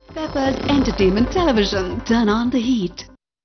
Peppers Entertainment Television. Turn on the heat.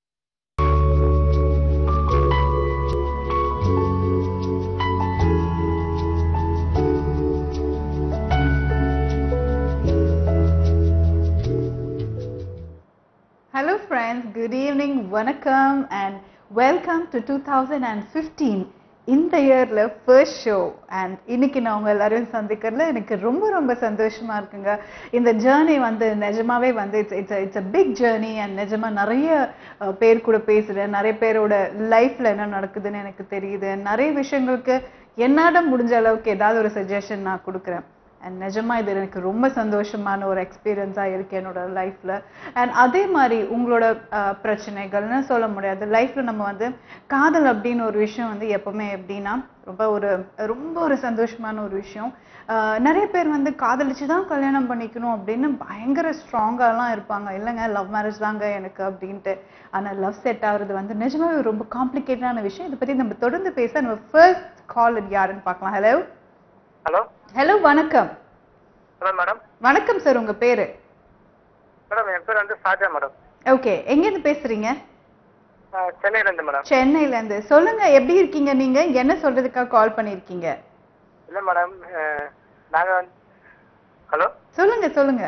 Hello friends, good evening, வணக்கம் and welcome to 2015 இந்த இயர்ல first show and இன்னைக்கு நான் உங்க எல்லாரையும் சந்திக்கிறதுல எனக்கு ரொம்ப ரொம்ப சந்தோஷமா இருக்குங்க இந்த ஜேர்னி வந்து நிஜமாவே வந்து it's it's it's a big journey and நிஜமா நிறைய அஹ், பேர் கூட பேசுறேன் நிறைய பேரோட லைஃப்ல என்ன நடக்குதுன்னு எனக்கு தெரியுது நிறைய விஷயங்களுக்கு என்னால முடிஞ்ச அளவுக்கு ஏதாவது ஒரு சஜஷன் நான் கொடுக்குறேன் அண்ட் நிஜமா இது எனக்கு ரொம்ப சந்தோஷமான ஒரு எக்ஸ்பீரியன்ஸாக இருக்கு என்னோட லைஃப்ல அண்ட் அதே மாதிரி உங்களோட அஹ், பிரச்சனைகள்னு சொல்ல முடியாது லைஃப்ல நம்ம வந்து காதல் அப்படின்னு ஒரு விஷயம் வந்து எப்பவுமே எப்படின்னா ரொம்ப ஒரு ரொம்ப ஒரு சந்தோஷமான ஒரு விஷயம் அஹ், நிறைய பேர் வந்து காதலிச்சு தான் கல்யாணம் பண்ணிக்கணும் அப்படின்னு பயங்கர ஸ்ட்ராங்காலாம் இருப்பாங்க இல்லைங்க லவ் மேரேஜ் தாங்க எனக்கு அப்படின்ட்டு ஆனா லவ் செட் ஆகுறது வந்து நிஜமாவே ரொம்ப காம்ப்ளிகேட்டடான விஷயம் இதை பத்தி நம்ம தொடர்ந்து பேச நம்ம ஃபர்ஸ்ட் கால் யாருன்னு பார்க்கலாம் ஹலோ ஹலோ ஹலோ வணக்கம் ஹலோ மேடம் வணக்கம் சார் உங்க பேரு மேடம் என் பேர் வந்து சாஜா மேடம் ஓகே எங்கேருந்து பேசுறீங்க ஆஹ் சென்னையில இருந்து மேடம் சென்னையில இருந்து சொல்லுங்க எப்படி இருக்கீங்க நீங்க என்ன சொல்றதுக்காக கால் பண்ணிருக்கீங்க இல்ல மேடம் ஆஹ் நாங்க வந்து ஹலோ சொல்லுங்க சொல்லுங்க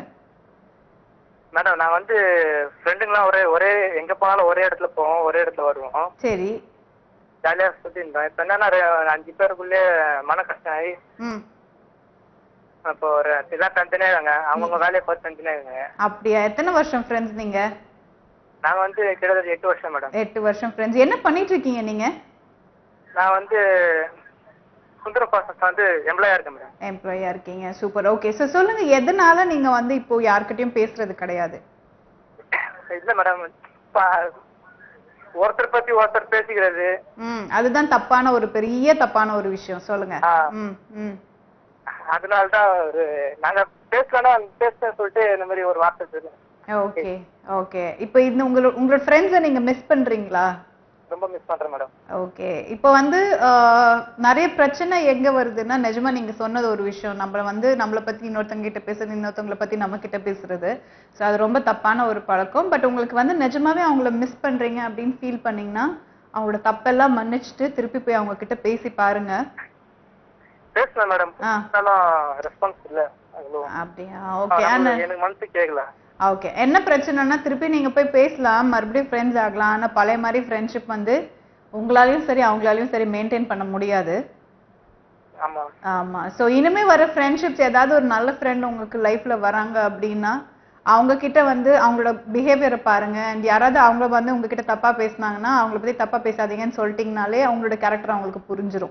மேடம் நான் வந்து ஃப்ரெண்டுங்களாம் ஒரே ஒரே எங்க போனாலும் ஒரே இடத்துல போவோம் ஒரே இடத்துல வருவோம் சரி ஜாலியா சுத்தி இருந்தோம் இப்ப என்னன்னா ரெ- அஞ்சு பேருக்குள்ளே மன கஷ்டம் ஆகி ம் இப்போ ஒரு எல்லாம் தனித்தனியா இருக்காங்க அவங்கவுங்க வேலையை பார்த்து தனித்தனியா இருக்காங்க அப்படியா எத்தனை வருஷம் ஃப்ரெண்ட்ஸ் நீங்க நாங்க வந்து கிட்டத்தட்ட எட்டு வருஷம் மேடம் எட்டு வருஷம் ஃப்ரெண்ட்ஸ் என்ன பண்ணிட்டு இருக்கீங்க நீங்க நான் வந்து சுந்தர பாசஸ் வந்து எம்ப்ளாயா இருக்கேன் மேடம் எம்ப்ளாயா இருக்கீங்க சூப்பர் ஓகே சார் சொல்லுங்க எதனால நீங்க வந்து இப்போ யார்கிட்டயும் பேசுறது கிடையாது இல்ல மேடம் ஒருத்தர் பத்தி ஒருத்தர் பேசிக்கிறது ம் அதுதான் தப்பான ஒரு பெரிய தப்பான ஒரு விஷயம் சொல்லுங்க ஆ. ம் ம் அதனாலதான் ஒரு நாங்க பேசலாம் பேசுறேன்னு சொல்லிட்டு இந்த மாதிரி ஒரு வார்த்தை சொல்லு ஓகே ஓகே இப்போ இந்த உங்களோட உங்களோட ஃப்ரெண்ட்ஸை நீங்க மிஸ் பண்றீங்களா ரொம்ப மிஸ் பண்றேன் மேடம் ஓகே இப்போ வந்து ஆஹ், நிறைய பிரச்சனை எங்க வருதுன்னா நிஜமா நீங்க சொன்னது ஒரு விஷயம் நம்மள வந்து நம்மளை பத்தி இன்னொருத்தங்க கிட்ட பேசுறது இன்னொருத்தவங்கள பத்தி நம்ம கிட்ட பேசுறது ஸோ அது ரொம்ப தப்பான ஒரு பழக்கம் பட் உங்களுக்கு வந்து நிஜமாவே அவங்கள மிஸ் பண்றீங்க அப்படின்னு ஃபீல் பண்ணீங்கன்னா அவங்களோட தப்பெல்லாம் மன்னிச்சுட்டு திருப்பி போய் அவங்க கிட்ட பேசி பாருங்க பேசுனேன் மேடம் ஆ. ரெஸ்பான்ஸ் இல்ல அவ்வளோ அப்படியா ஆ, ஓகே நம்மளுக்கு எனக்கு மனசு கேட்கல ஓகே என்ன பிரச்சனைனா திருப்பி நீங்க போய் பேசலாம் மறுபடியும் ஃப்ரெண்ட்ஸ் ஆகலாம் ஆனா பழைய மாதிரி ஃப்ரெண்ட்ஷிப் வந்து உங்களாலையும் சரி அவங்களாலையும் சரி மெயின்டைன் பண்ண முடியாது ஆமா ஆமா சோ இனிமே வர ஃப்ரெண்ட்ஷிப்ஸ் ஏதாவது ஒரு நல்ல ஃப்ரெண்ட் உங்களுக்கு லைஃப்ல வராங்க அப்படின்னா அவங்க கிட்ட வந்து அவங்களோட பிஹேவியரை பாருங்க அண்ட் யாராவது அவங்க வந்து உங்ககிட்ட தப்பா பேசுனாங்கன்னா அவங்கள பத்தி தப்பா பேசாதீங்கன்னு சொல்லிட்டீங்கனாலே அவங்களோட கேரக்டர் அவங்களுக்கு புரிஞ்சிரும்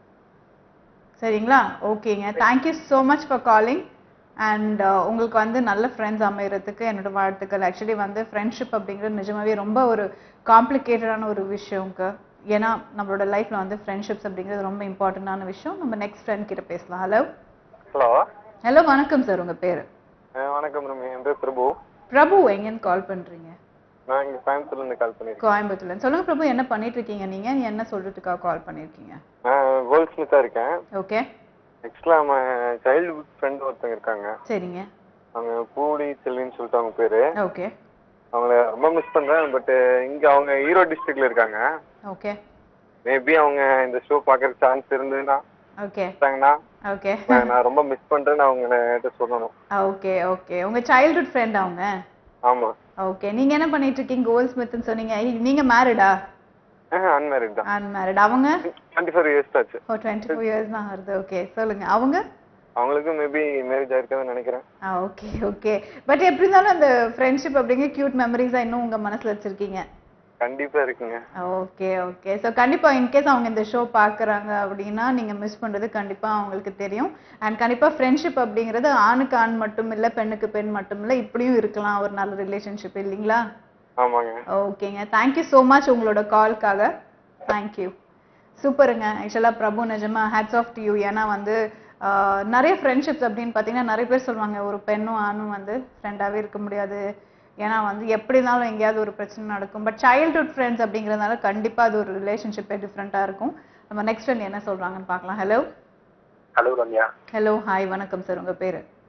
சரிங்களா ஓகேங்க thank you so much for calling and உங்களுக்கு வந்து நல்ல ஃப்ரெண்ட்ஸ் அமையறதுக்கு என்னோட வாழ்த்துக்கள் ஆக்சுவலி வந்து ஃப்ரெண்ட்ஷிப் அப்படிங்கிறது நிஜமாவே ரொம்ப ஒரு காம்ப்ளிகேட்டடான ஒரு விஷயம்க்கு ஏன்னா நம்மளோட லைஃப்ல வந்து ஃப்ரெண்ட்ஷிப்ஸ் அப்படிங்கிறது ரொம்ப இம்பார்ட்டண்டான விஷயம் நம்ம நெக்ஸ்ட் ஃப்ரெண்ட் கிட்ட பேசலாம் ஹலோ ஹலோ ஹலோ வணக்கம் சார் உங்க பேரு வணக்கம் ரம்யா என் பேர் பிரபு பிரபு எங்கேருந்து கால் பண்றீங்க நான் இங்க கோயம்புத்தூர்ல இருந்து கால் பண்ணிருக்கேன் கோயம்புத்தூர்ல இருந்து. சொல்லுங்க பிரபு என்ன பண்ணிட்டு இருக்கீங்க நீங்க என்ன சொல்றதுக்காக கால் பண்ணிருக்கீங்க நான் கோல்ட் ஸ்மித்தா இருக்கேன் ஓகே ஆக்சுவலா நம்ம சைல்டுஹுட் ஃப்ரெண்ட் ஒருத்தங்க இருக்காங்க சரிங்க அவங்க பூடி செல்வின்னு சொல்லிட்டு அவங்க பேரு ஓகே அவங்கள ரொம்ப மிஸ் பண்றேன் பட் இங்க அவங்க ஈரோடு டிஸ்ட்ரிக்ட்ல இருக்காங்க ஓகே மேபி அவங்க இந்த ஷோ பாக்குற சான்ஸ் இருந்ததுன்னா ஓகே இருந்தாங்கன்னா ஓகே நான் நான் ரொம்ப மிஸ் பண்றேன்னு அவங்க சொல்லணும் ஓகே ஓகே உங்க சைல்ட்ஹுட் ஃப்ரெண்ட் அவங்க ஆமா ஓகே நீங்க என்ன பண்ணிட்டு இருக்கீங்க கோல் ஸ்மித்னு சொன்னீங்க ஐ, நீங்க மேரிடா அன்மேரிட் தான் அன்மேரிட் அவங்க டுவெண்ட்டி ஃபோர் இயர்ஸ் ஆச்சு ஓ டுவெண்ட்டி ஃபோர் இயர்ஸ் தான் வருது ஓகே சொல்லுங்க அவங்க அவங்களுக்கும் மேபி மேரேஜ் ஆயிருக்காதுன்னு நினைக்கிறேன் ஓகே ஓகே பட் எப்படி இருந்தாலும் அந்த ஃப்ரெண்ட்ஷிப் அப்படிங்கிற கியூட் மெமரிஸா இன்னும் உங்க மனசுல வச்சிருக்கீங்க கண்டிப்பா இருக்குங்க ஓகே ஓகே ஸோ கண்டிப்பா இன்கேஸ் அவங்க இந்த ஷோ பார்க்குறாங்க அப்படின்னா நீங்க மிஸ் பண்றது கண்டிப்பா அவங்களுக்கு தெரியும் அண்ட் கண்டிப்பா ஃப்ரெண்ட்ஷிப் அப்படிங்கிறது ஆணுக்கு ஆண் மட்டும் இல்ல பெண்ணுக்கு பெண் மட்டும் இல்ல இப்படியும் இருக்கலாம் ஒரு நல்ல ரிலேஷன்ஷிப் இல்லைங்களா ஆமாங்க ஓகேங்க தேங்க்யூ ஸோ மச் உங்களோட கால்க்காக தேங்க்யூ சூப்பருங்க ஆக்சுவலாக பிரபு நிஜமா ஹேட்ஸ் ஆஃப் டு யூ ஏன்னா வந்து ஆஹ், நிறைய ஃப்ரெண்ட்ஷிப்ஸ் அப்படின்னு பார்த்தீங்கன்னா நிறைய பேர் சொல்லுவாங்க ஒரு பெண்ணும் ஆணும் வந்து ஃப்ரெண்டாகவே இருக்க முடியாது ஏன்னா வந்து எப்படி இருந்தாலும் எங்கேயாவது ஒரு பிரச்சனை நடக்கும் பட் சைல்ட்ஹுட் ஃப்ரெண்ட்ஸ் அப்படிங்கிறதுனால கண்டிப்பாக அது ஒரு ரிலேஷன்ஷிப்பே டிஃப்ரெண்ட்டாக இருக்கும் நம்ம நெக்ஸ்ட் ஃப்ரெண்ட் என்ன சொல்கிறாங்கன்னு பார்க்கலாம் hello hello Ramya hello hi வணக்கம் சார் உங்கள் பேர்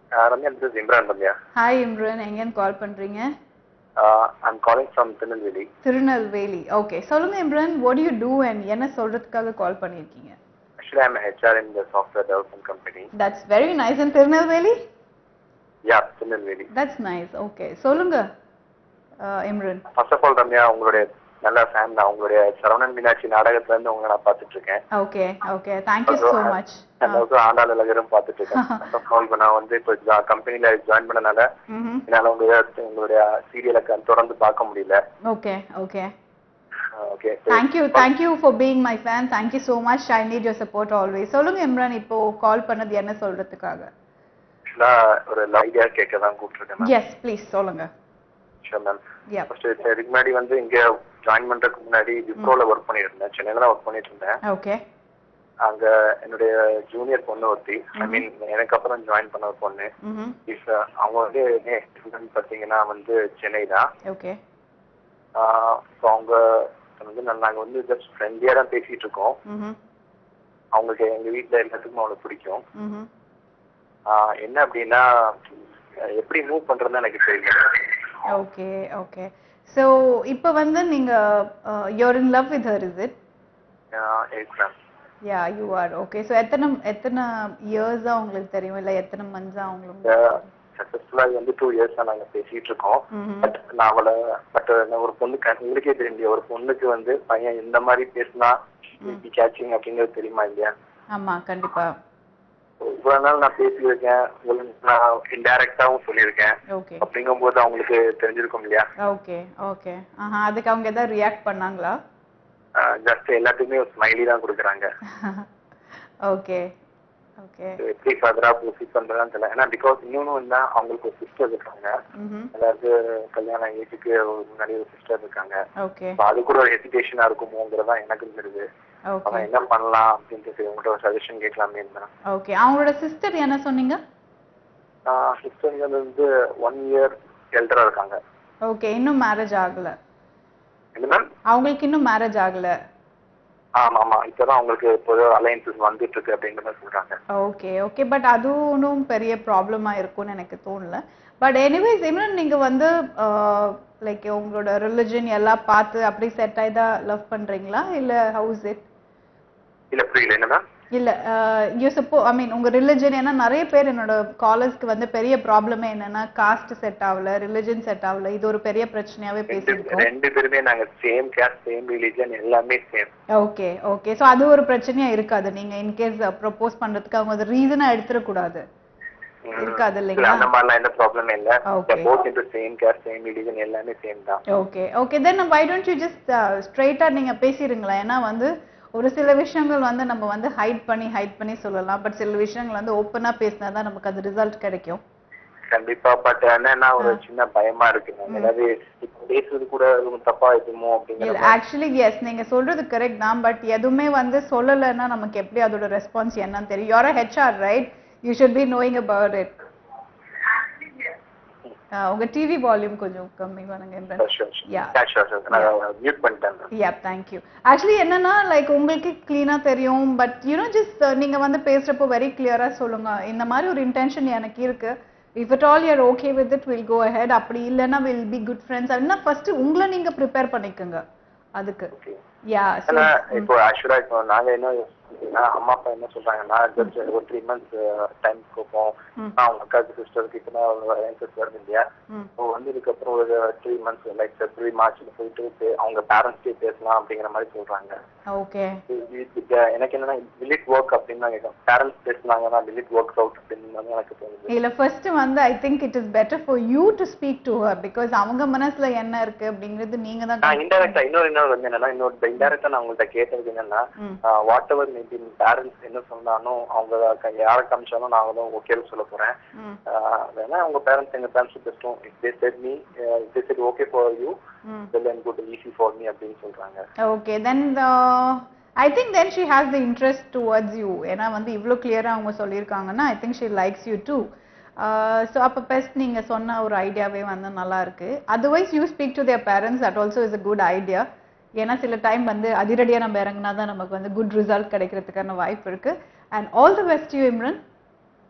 Uh, Ramya, this is Imran Ramya. ஹாய் இம்ரான் எங்கேருந்து கால் பண்றீங்க Uh, I'm calling from Tirunelveli. Tirunelveli okay சொல்லுங்க Imran what do you do and என்ன சொல்றதுக்காக கால் பண்ணியிருக்கீங்க Actually, I'm a HR in the software development company. That's very nice and Tirunelveli Yeah, Tirunelveli. That's nice okay சொல்லுங்க ah, Imran First of all, Ramya, உங்களுடைய நல்ல fan தான் உங்களுடைய சரவணன் மீனாட்சி நாடகத்துல இருந்து உங்களை நான் பார்த்துட்டு இருக்கேன் okay okay thank you so much அதாவது ஆண்டாள் அழகரும் பார்த்துட்டு இருக்கேன் First of all, இப்ப நான் வந்து இப்போ கம்பெனில ஜாயின் பண்ணனால ம் என்னால உங்களுடைய உங்களுடைய சீரியலை தொடர்ந்து பார்க்க முடியல okay okay okay Thank you, thank you for being my fan. Thank you so much. I need your support always. சொல்லுங்க இம்ரான் இப்போ கால் பண்ணது என்ன சொல்றதுக்காக ஆக்சுவலா ஒரு ஐடியா கேட்க தான் கூப்பிட்டுருக்கேன் மேம் எஸ் ப்ளீஸ் சொல்லுங்க ஷோர் மேம் யா ஃபர்ஸ்ட் இதுக்கு முன்னாடி வந்து இங்க ஜாயின் பண்றதுக்கு முன்னாடி விப்ரோல ஒர்க் பண்ணிட்டு இருந்தேன் சென்னையில தான் ஒர்க் பண்ணிட்டு இருந்தேன் ஓகே அங்க என்னுடைய ஜூனியர் பொண்ணு ஒருத்தி ஐ மீன் எனக்கு அப்புறம் ஜாயின் பண்ண ஒரு பொண்ணு ம் இஸ் அவங்க வந்து ஸ்டூடெண்ட் பார்த்தீங்கன்னா வந்து சென்னை தான் ஓகே ஸோ அவங்க வந்து நான் நாங்கள் வந்து ஜஸ்ட் ஃப்ரெண்ட்லியாக தான் பேசிட்டு இருக்கோம் ம் அவங்களுக்கு எங்க வீட்டில் எல்லாத்துக்கும் அவங்களுக்கு பிடிக்கும் ம் ஆஹ் என்ன அப்படின்னா அஹ் எப்படி மூவ் பண்றதுன்னு எனக்கு தெரியல ஓகே ஓகே ஸோ இப்போ வந்து நீங்க you're in love with her is it exam yeah you are okay so எத்தனை எத்தனை இயர்ஸா உங்களுக்கு தெரியும் இல்லை எத்தனை மந்த்ஸா உங்களுக்கு சக்சஸ்ஃபுல்லா வந்து டூ இயர்ஸா நாங்க பேசிட்டு இருக்கோம் ம்ஹும். பட் நான் அவளை பட் ஒரு பொண்ணுக்கு உங்களுக்கே தெரியும் இல்லையா, ஒரு பொண்ணுக்கு வந்து பையன் இந்த மாதிரி பேசினா கேட்சிங் அப்படிங்கிறது தெரியுமா இல்லையா ஆமா கண்டிப்பா இவ்வளவு நாள் நான் பேசியிருக்கேன் உங்களுக்கு நான் இன்டைரக்டாவும் சொல்லியிருக்கேன் ஓகே அப்படிங்கும்போது அவங்களுக்கு தெரிஞ்சிருக்கும் இல்லையா ஓகே ஓகே ஆஹா அதுக்கு அவங்க ஏதாவது ரியாக்ட் பண்ணாங்களா ஜஸ்ட் எல்லாத்துக்குமே ஒரு ஸ்மைலி தான் கொடுக்குறாங்க ஓகே ஓகே எப்படி ஃபர்தரா ப்ரொசீட் பண்றதுன்னு தெரியல ஏன்னா பிகாஸ் இன்னொன்னு வந்து அவங்களுக்கு ஒரு சிஸ்டர் இருக்காங்க ம்ஹும் அதாவது கல்யாணம் ஏஜுக்கு முன்னாடி ஒரு சிஸ்டர் இருக்காங்க ஓகே அப்ப அது கூட ஒரு ஹெசிடேஷனா இருக்குமோங்கிறதா எனக்கும் தெரியுது ஓகே அவன் என்ன பண்ணலாம் அப்படின்ட்டு சரி உங்கள்கிட்ட ஒரு சஜஷன் கேட்கலாமே தான் ஓகே அவங்களோட சிஸ்டர் என்ன சொன்னீங்க சிஸ்டர் வந்து ஒன் இயர் எல்டரா இருக்காங்க ஓகே இன்னும் மேரேஜ் ஆகல என்ன மேம் அவங்களுக்கு இன்னும் மேரேஜ் ஆகல ஆமா ஆமா இப்பதான் அவங்களுக்கு இப்போ அலையன்சஸ் வந்துட்டு இருக்கு அப்படிங்கிற மாதிரி சொல்றாங்க ஓகே ஓகே பட் அதுவும் ஒன்றும் பெரிய ப்ராப்ளமா இருக்கும்னு எனக்கு தோணல பட் எனிவேஸ் இன்னும் நீங்க வந்து லைக் உங்களோட ரிலிஜன் எல்லாம் பார்த்து அப்படி செட் ஆகி தான் லவ் பண்றீங்களா இல்ல ஹவுஸ் இட் இல்ல புரியல என்ன மேம் இல்ல யூ சப்போ ஐ மீன் உங்க ரிலிஜன் ஏன்னா நிறைய பேர் என்னோட காலேஜ்க்கு வந்து பெரிய ப்ராப்ளமே என்னன்னா காஸ்ட் செட் ஆகல ரிலிஜன் செட் ஆகல இது ஒரு பெரிய பிரச்சனையாவே ரெண்டு பேசியிருக்கோம் ரெண்டு பேருமே நாங்க சேம் கேஸ்ட் சேம் ரிலீஜன் எல்லாமே சேம் ஓகே ஓகே சோ அது ஒரு பிரச்சனையா இருக்காது நீங்க இன்கேஸ் ப்ரப்போஸ் பண்றதுக்கு அவங்க ஒரு ரீசனா எடுத்துடக்கூடாது இருக்காது இல்லைங்களா? அந்த மாதிரிலாம் எந்த ப்ராப்ளமே இல்ல Okay. Both into same caste same religion எல்லாமே சேம் தான் okay okay then why don't you just ஸ்ட்ரைட்டா நீங்க பேசிடுங்களா ஏன்னா வந்து ஒரு சில விஷயங்கள் வந்து நம்ம வந்து ஹைட் பண்ணி ஹைட் பண்ணி சொல்லலாம் பட் சில விஷயங்கள் வந்து ஓப்பனா பேசினா தான் நமக்கு அது ரிசல்ட் கிடைக்கும் கண்டிப்பா பட் என்னன்னா ஒரு சின்ன பயமா இருக்கு மேம் அதாவது இப்ப பேசுறது கூட ரொம்ப தப்பா இருக்குமோ அப்படிங்கிற இல்ல மாதிரி. ஆக்சுவலி எஸ் நீங்க சொல்றது கரெக்ட் தான் பட் எதுவுமே வந்து சொல்லலைன்னா நமக்கு எப்படி அதோட ரெஸ்பான்ஸ் என்னன்னு தெரியும் you're HR right you should be knowing about it உங்க டிவி வால்யூம் கொஞ்சம் கம்மி பண்ணுங்க Sure, sure, sure. Yeah. Yeah, sure, sure. நான் மியூட் பண்ணிட்டேன் ma'am. யா தேங்க்யூ ஆக்சுவலி என்னன்னா லைக் உங்களுக்கு க்ளீனா தெரியும் பட் யூனோ ஜஸ்ட் நீங்க வந்து பேசுறப்போ வெரி கிளியரா சொல்லுங்க இந்த மாதிரி ஒரு இன்டென்ஷன் எனக்கு இருக்கு if it all you're okay with it will go ahead அப்படி இல்லைன்னா வில் பி குட் ஃப்ரெண்ட்ஸ் அப்படின்னா ஃபர்ஸ்ட் உங்களை நீங்க ப்ரிப்பேர் பண்ணிக்கோங்க அதுக்கு Okay. யா ஏன்னா இப்போ ஆக்சுவலா இப்போ நாங்க என்ன யோசிச்சோம்னா, அம்மா அப்பா என்ன சொல்றாங்கன்னா ஜஸ்ட் ஒரு த்ரீ மந்த்ஸ் டைம் கொடுப்போம் ம். அவங்க அக்காவுக்கு சிஸ்டருக்கு இப்போ அலையன்சஸ் வருது இல்லையா ம் இப்போ வந்து இதுக்கப்புறம் ஒரு த்ரீ மந்த்ஸ் லைக் பிப்ரவரி மார்ச்ல போயிட்டு பே- அவங்க பேரண்ட்ஸ்டே பேசலாம் அப்படிங்கிற மாதிரி சொல்றாங்க ஓகே இது- இது எனக்கு என்னன்னா டிலிட் ஒர்க் அப்படின்னு நான் கேட்கறேன் பேரண்ட்ஸ் பேசுனாங்கன்னா டிலிட் ஒர்க் அவுட் அப்படின்னு வந்து எனக்கு தோணுது இல்ல ஃபர்ஸ்ட் வந்து I think it is better for you to speak to her because அவங்க மனசுல என்ன இருக்கு அப்படிங்கிறது நீங்க தான் நான் இன்டெரக்டா இன்னொரு இன்னொரு வந்து என்னன்னா இன்னொரு இன்டெரக்டா நான் உங்கள்ட்ட கேட்டது என்னன்னா ம். வாட் எவர் மேபி பேரண்ட்ஸ் என்ன சொன்னாலும் அவங்க க- யாரை காமிச்சாலும் நான் வந்து ஓகேன்னு சொல்ல போறேன் ம் ஆஹ் வேணா உங்க பேரண்ட்ஸ் எங்க பேரண்ட்ஸ் பேசுறோம் if they said me if they said okay for you hmm then good easy for me அப்படின்னு சொல்றாங்க okay then I think then she has the interest towards you ஏன்னா வந்து இவ்வளோ கிளியராக அவங்க சொல்லியிருக்காங்கன்னா I think she likes you too so அப்போ best நீங்கள் சொன்ன ஒரு ஐடியாவே வந்து நல்லா இருக்கு otherwise you speak to their parents that also is a good idea ஏன்னா சில டைம் வந்து அதிரடியாக நம்ம இறங்கினா தான் நமக்கு வந்து குட் ரிசல்ட் கிடைக்கிறதுக்கான வாய்ப்பு இருக்கு and all the best you Imran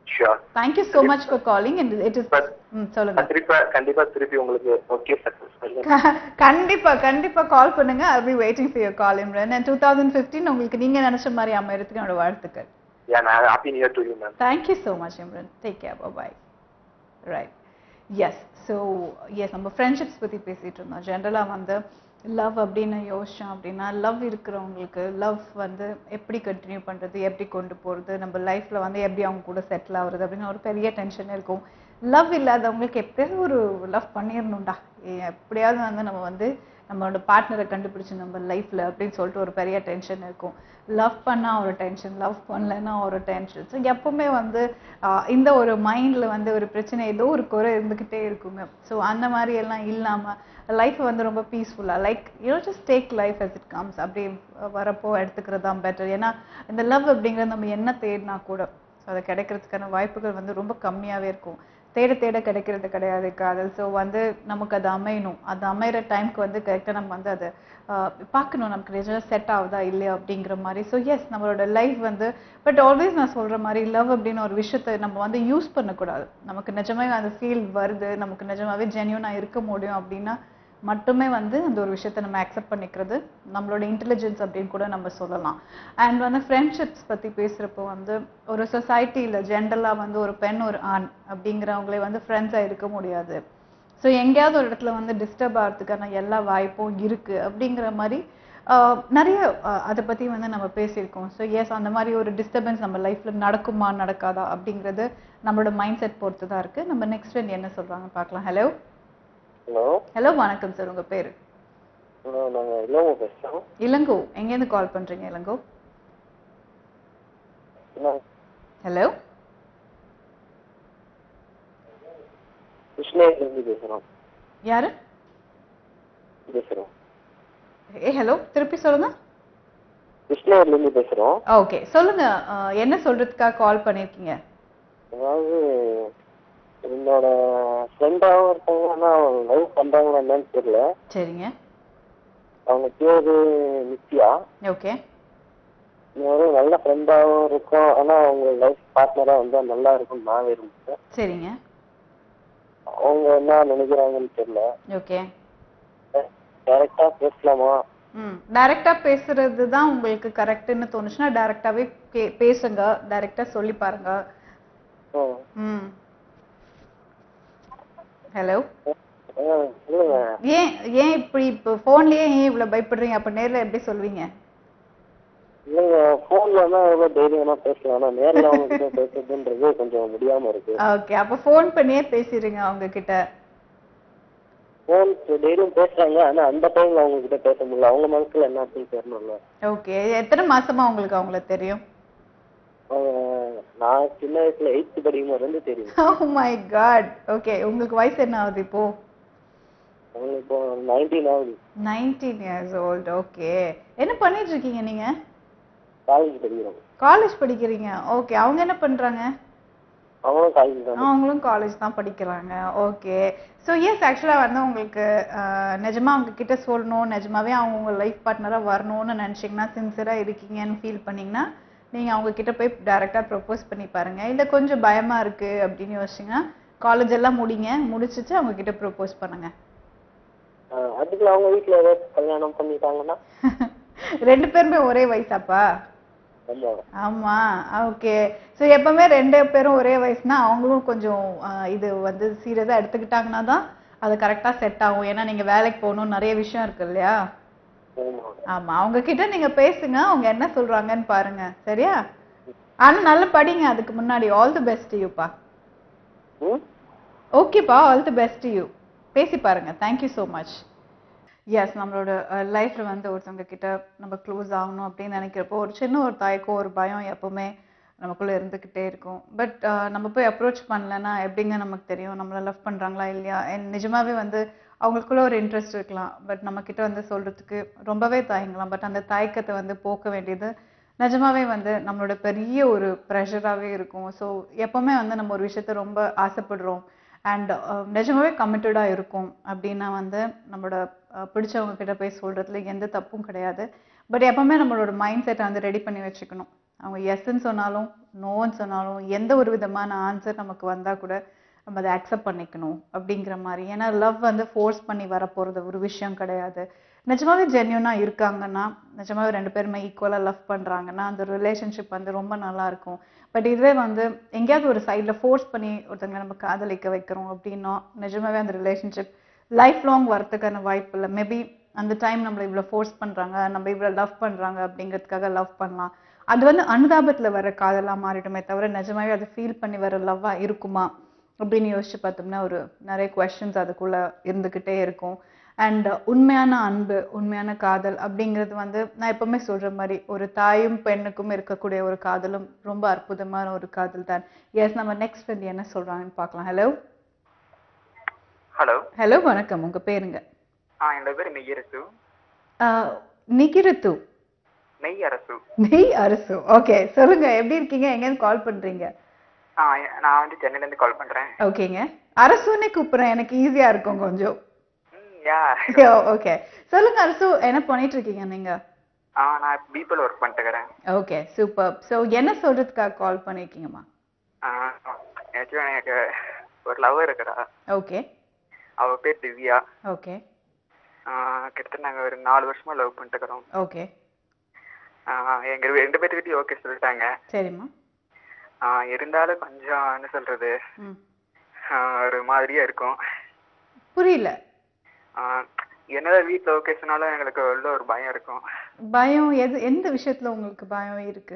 sure thank you so much for calling and it is But- சொல்லுங்க கண்டிப்பா கண்டிப்பா திருப்பி உங்களுக்கு ஓகே சக்சஸ் க- கண்டிப்பா கண்டிப்பா கால் பண்ணுங்க I be waiting for your call Imran and two thousand fifteen உங்களுக்கு நீங்க நினைச்ச மாதிரி அமையறதுக்கு என்னோட வாழ்த்துக்கள் யா நான் happy new year to you ma'am thank you so much Imran take care bye right yes so yes நம்ம ஃப்ரெண்ட்ஷிப்ஸ் பற்றி பேசிகிட்டு இருந்தோம் ஜென்ரலாக வந்து லவ் அப்படின்னு யோசிச்சோம் அப்படின்னா லவ் இருக்கிறவங்களுக்கு லவ் வந்து எப்படி கண்டினியூ பண்ணுறது எப்படி கொண்டு போகிறது நம்ம லைஃப்பில் வந்து எப்படி அவங்க கூட செட்டில் ஆகுறது அப்படின்னு ஒரு பெரிய டென்ஷன் இருக்கும் லவ் இல்லாதவங்களுக்கு எப்படியாவது ஒரு லவ் பண்ணிடணும்டா ஏ- எப்படியாவது வந்து நம்ம வந்து நம்மளோட பார்ட்னரை கண்டுபிடிச்சு நம்ம லைஃப்ல அப்படின்னு சொல்லிட்டு ஒரு பெரிய டென்ஷன் இருக்கும் லவ் பண்ணா ஒரு டென்ஷன் லவ் பண்ணலைன்னா ஒரு டென்ஷன் ஸோ எப்பவுமே வந்து ஆஹ், இந்த ஒரு மைண்ட்ல வந்து ஒரு பிரச்சனை ஏதோ ஒரு குறை இருந்துகிட்டே இருக்குங்க ஸோ அந்த மாதிரி எல்லாம் இல்லாம லைஃப் வந்து ரொம்ப பீஸ்ஃபுல்லா like you just take life as it comes அப்படி வரப்போ எடுத்துக்கிறது தான் பெட்டர் ஏன்னா இந்த லவ் அப்படிங்கிறது நம்ம என்ன தேடினா கூட ஸோ அது கிடைக்கிறதுக்கான வாய்ப்புகள் வந்து ரொம்ப கம்மியாவே இருக்கும் தேட தேட கிடைக்கிறது கிடையாது காதல் ஸோ வந்து நமக்கு அது அமையணும் அது அமையிற டைம்க்கு வந்து கரெக்டாக நம்ம வந்து அதை ஆஹ், பார்க்கணும் நமக்கு நிஜமாக செட் ஆகுதா இல்லையா அப்படிங்கிற மாதிரி ஸோ எஸ் நம்மளோட லைஃப் வந்து பட் ஆல்வேஸ் நான் சொல்ற மாதிரி லவ் அப்படின்னு ஒரு விஷயத்தை நம்ம வந்து யூஸ் பண்ணக்கூடாது நமக்கு நிஜமாவே அந்த ஃபீல் வருது நமக்கு நிஜமாவே ஜென்யூனாக இருக்க முடியும் அப்படின்னா மட்டுமே வந்து அந்த ஒரு விஷயத்தை நம்ம அக்செப்ட் பண்ணிக்கிறது நம்மளோட இன்டெலிஜென்ஸ் அப்படின்னு கூட நம்ம சொல்லலாம் அண்ட் வந்து ஃப்ரெண்ட்ஷிப்ஸ் பற்றி பேசுகிறப்போ வந்து ஒரு சொசைட்டியில் ஜென்ரலாக வந்து ஒரு பெண் ஒரு ஆண் அப்படிங்கிறவங்களே வந்து ஃப்ரெண்ட்ஸாக இருக்க முடியாது ஸோ எங்கேயாவது ஒரு இடத்துல வந்து டிஸ்டர்ப் ஆகிறதுக்கான எல்லா வாய்ப்பும் இருக்கு அப்படிங்கிற மாதிரி ஆஹ், நிறைய ஆஹ், அதை பற்றி வந்து நம்ம பேசியிருக்கோம் ஸோ எஸ் அந்த மாதிரி ஒரு டிஸ்டர்பன்ஸ் நம்ம லைஃப்பில் நடக்குமா நடக்காதா அப்படிங்கிறது நம்மளோட மைண்ட் செட் பொறுத்து தான் இருக்கு நம்ம நெக்ஸ்ட் ஃப்ரெண்ட் என்ன சொல்றாங்க பார்க்கலாம் ஹலோ ஹலோ ஹலோ வணக்கம் சார் உங்க பேரு ஹலோ நாங்கள் இளவோ பேசுகிறோம் இளங்கோ எங்கேருந்து கால் பண்றீங்க இளங்கோ ஹலோ கிருஷ்ணகிரிலேருந்து பேசுகிறோம் யாரு பேசுகிறோம் ஏ ஹலோ திருப்பி சொல்லுங்க கிருஷ்ணகிரிலேருந்து பேசுகிறோம் ஓகே சொல்லுங்க அஹ், என்ன சொல்றதுக்காக கால் பண்ணிருக்கீங்க அதாவது என்னோட ஃப்ரெண்டாகவும் இருக்காங்க ஆனால் அவங்க லவ் பண்ணுறாங்களா என்னன்னு தெரியல சரிங்க அவங்க பேரு நித்யா ஓகே ஒரு நல்ல ஃப்ரெண்டாகவும் இருக்கும் ஆனால் அவங்க லைஃப் பார்ட்னராக வந்தா நல்லா இருக்கும் நான் விரும்புகிறேன் சரிங்க அவங்க என்ன நினைக்கிறாங்கன்னு தெரியல ஓகே டேரெக்டாக பேசலாமா ம் டைரக்டா பேசுறது தான் உங்களுக்கு கரெக்ட்னு தோணுச்சுன்னா டைரக்டாவே பேசுங்க டைரக்டா சொல்லி பாருங்க ம் ம் ஹலோ ஆ, சொல்லுங்க ஏன் ஏன் இப்படி இப்போ ஃபோன்லயே ஏன் இவ்வளவு பயப்படுறீங்க அப்ப நேர்ல எப்படி சொல்வீங்க இல்லைங்க ஃபோன்ல தான் எவ்வளோ தைரியமா பேசலாம் ஆனால் நேரில் அவங்க கிட்ட பேசுறதுன்றது கொஞ்சம் முடியாம இருக்கு ஓகே அப்ப ஃபோன் பண்ணியே பேசிடுங்க அவங்க கிட்ட ஃபோன் டெய்லியும் பேசுறாங்க ஆனா அந்த டைம்ல அவங்க கிட்ட பேச முடியல அவங்க மனசுல என்ன ஆச்சுன்னு தெரியணும்ல ஓகே எத்தனை மாசமா உங்களுக்கு அவங்கள தெரியும் அவங்க நான் சின்ன வயசுல எயித்து படிக்கும் போது இருந்து தெரியும் ஓ மை காட் ஓகே உங்களுக்கு வயசு என்ன ஆகுது இப்போ அவங்க இப்போ நைன்டீன் ஆகுது நைன்டீன் இயர்ஸ் ஓல்டு ஓகே என்ன பண்ணிட்டு இருக்கீங்க நீங்க காலேஜ் படிக்கிறோம் காலேஜ் படிக்கிறீங்க ஓகே அவங்க என்ன பண்றாங்க அவங்களும் காலேஜ் தான் அவங்களும் காலேஜ் தான் படிக்கிறாங்க ஓகே ஸோ எஸ் ஆக்சுவலாக வந்து உங்களுக்கு ஆஹ், நிஜமா அவங்க கிட்ட சொல்லணும் நிஜமாவே அவங்க உங்க லைஃப் பார்ட்னராக வரணும்னு நினச்சிங்கன்னா சின்சியராக இருக்கீங்கன்னு ஃபீல் பண்ணீங்கன்னா நீங்கள் அவங்க கிட்ட போய் டைரெக்டாக ப்ரப்போஸ் பண்ணி பாருங்க இல்லை கொஞ்சம் பயமா இருக்கு அப்படின்னு யோசிச்சிங்கன்னா காலேஜ் எல்லாம் முடிங்க முடிச்சிட்டு அவங்க கிட்ட ப்ரப்போஸ் பண்ணுங்க ஆஹ் அதுக்குள்ள அவங்க வீட்ல ஏதாவது கல்யாணம் பண்ணிட்டாங்கன்னா ரெண்டு பேருமே ஒரே வயசாப்பா ஆமா ஆமா ஓகே ஸோ எப்பவுமே ரெண்டு பேரும் ஒரே வயசுனா அவங்களும் கொஞ்சம் ஆஹ், இது வந்து சீரியஸா எடுத்துக்கிட்டாங்கன்னா தான் அது கரெக்டா செட் ஆகும் ஏன்னா நீங்க வேலைக்கு போகணும் நிறைய விஷயம் இருக்கு இல்லையா ஆமா ஆமா அவங்க கிட்ட நீங்க பேசுங்க அவங்க என்ன சொல்றாங்கன்னு பாருங்க சரியா ஆனா நல்லா படிங்க அதுக்கு முன்னாடி ஆல் தி பெஸ்ட் யூப்பா ம் ஓகேப்பா ஆல் தி பெஸ்ட் யூ பேசி பாருங்க தேங்க்யூ ஸோ மச் எஸ் நம்மளோட லைஃப்ல வந்து ஒருத்தவங்க கிட்ட நம்ம க்ளோஸ் ஆகணும் அப்படின்னு நினைக்கிறப்போ ஒரு சின்ன ஒரு தயக்கம் ஒரு பயம் எப்பவுமே நமக்குள்ள இருந்துகிட்டே இருக்கும் பட் நம்ம போய் அப்ரோச் பண்ணலன்னா எப்படிங்க நமக்கு தெரியும் நம்மள லவ் பண்றாங்களா இல்லையா And நிஜமாவே வந்து அவங்களுக்குள்ள ஒரு இன்ட்ரெஸ்ட் இருக்கலாம் பட் நம்ம கிட்ட வந்து சொல்றதுக்கு ரொம்பவே தயங்கலாம் பட் அந்த தயக்கத்தை வந்து போக்க வேண்டியது நிஜமாவே வந்து நம்மளோட பெரிய ஒரு ப்ரெஷராகவே இருக்கும் ஸோ எப்பவுமே வந்து நம்ம ஒரு விஷயத்த ரொம்ப ஆசைப்படுறோம் அண்ட் நிஜமாவே கமிட்டடாக இருக்கும் அப்படின்னா வந்து நம்மளோட அஹ், பிடிச்சவங்க கிட்ட போய் சொல்றதுல எந்த தப்பும் கிடையாது பட் எப்பவுமே நம்மளோட மைண்ட் செட்டை வந்து ரெடி பண்ணி வச்சுக்கணும் அவங்க எஸ்ன்னு சொன்னாலும் நோன்னு சொன்னாலும் எந்த ஒரு விதமான ஆன்சர் நமக்கு வந்தா கூட நம்ம அதை அக்செப்ட் பண்ணிக்கணும் அப்படிங்கிற மாதிரி ஏன்னா லவ் வந்து ஃபோர்ஸ் பண்ணி வரப்போறது ஒரு விஷயம் கிடையாது நிஜமாவே ஜென்யூனா இருக்காங்கன்னா நிஜமாவே ரெண்டு பேருமே ஈக்குவலா லவ் பண்றாங்கன்னா அந்த ரிலேஷன்ஷிப் வந்து ரொம்ப நல்லா இருக்கும் பட் இதுவே வந்து எங்கேயாவது ஒரு சைடில் ஃபோர்ஸ் பண்ணி ஒருத்தங்களை நம்ம காதலிக்க வைக்கிறோம் அப்படின்னா நிஜமாவே அந்த ரிலேஷன்ஷிப் லைஃப் லாங் வரதுக்கான வாய்ப்பு இல்லை மேபி அந்த டைம் நம்மளை இவ்வளோ ஃபோர்ஸ் பண்றாங்க நம்ம இவ்வளோ லவ் பண்றாங்க அப்படிங்கிறதுக்காக லவ் பண்ணலாம் அது வந்து அனுதாபத்துல வர காதலா மாறிடுமே தவிர நிஜமாவே அது ஃபீல் பண்ணி வர லவ்வா இருக்குமா அப்படின்னு யோசிச்சு பார்த்தோம்னா ஒரு நிறைய கொஸ்டின்ஸ் அதுக்குள்ள இருந்துகிட்டே இருக்கும் அண்ட் உண்மையான அன்பு உண்மையான காதல் அப்படிங்கிறது வந்து நான் எப்பவுமே சொல்ற மாதிரி ஒரு தாயும் பெண்ணுக்கும் இருக்கக்கூடிய ஒரு காதலும் ரொம்ப அற்புதமான ஒரு காதல் தான் எஸ் நம்ம நெக்ஸ்ட் வந்து என்ன சொல்றாங்கன்னு பார்க்கலாம் ஹலோ ஹலோ ஹலோ வணக்கம் உங்க பேருங்க ஆ என்னோட பேர் மெய்யரசு ஆஹ் நிகிருத்து மெய் அரசு நெய் அரசு ஓகே சொல்லுங்க எப்படி இருக்கீங்க எங்கேருந்து கால் பண்றீங்க ஆ நான் வந்து சென்னையிலேருந்து கால் பண்ணுறேன் ஓகேங்க அரசுன்னே கூப்பிடுறேன் எனக்கு ஈஸியா இருக்கும் கொஞ்சம் ம் யா ஓகே சொல்லுங்க அரசு என்ன பண்ணிட்டு இருக்கீங்க நீங்க ஆ நான் பீப்பிள் ஒர்க் பண்ணிட்டுக்கிறேன் ஓகே சூப்பர் ஸோ என்ன சொல்றதுக்காக கால் பண்ணிருக்கீங்கம்மா ஆக்சுவலாக எனக்கு ஒரு லவ் இருக்கிறா ஓகே அவ பேர் திவ்யா ஓகே ஆ, கிட்டத்தட்ட நாங்கள் ஒரு நாலு வருஷமா லவ் பண்ணிட்டுக்கிறோம் ஓகே எங்க ரெண்டு பேர்த்து வீட்டையும் ஓகே சொல்லிட்டாங்க சரிம்மா ஆ, இருந்தாலும் கொஞ்சம் என்ன சொல்றது ம் ஆ, ஒரு மாதிரியா இருக்கும் புரியல ஆ, என்னதான் வீட்டில் ஓகே சொன்னாலும் எங்களுக்கு உள்ள ஒரு பயம் இருக்கும் பயம் எது எந்த விஷயத்துல உங்களுக்கு பயம் இருக்கு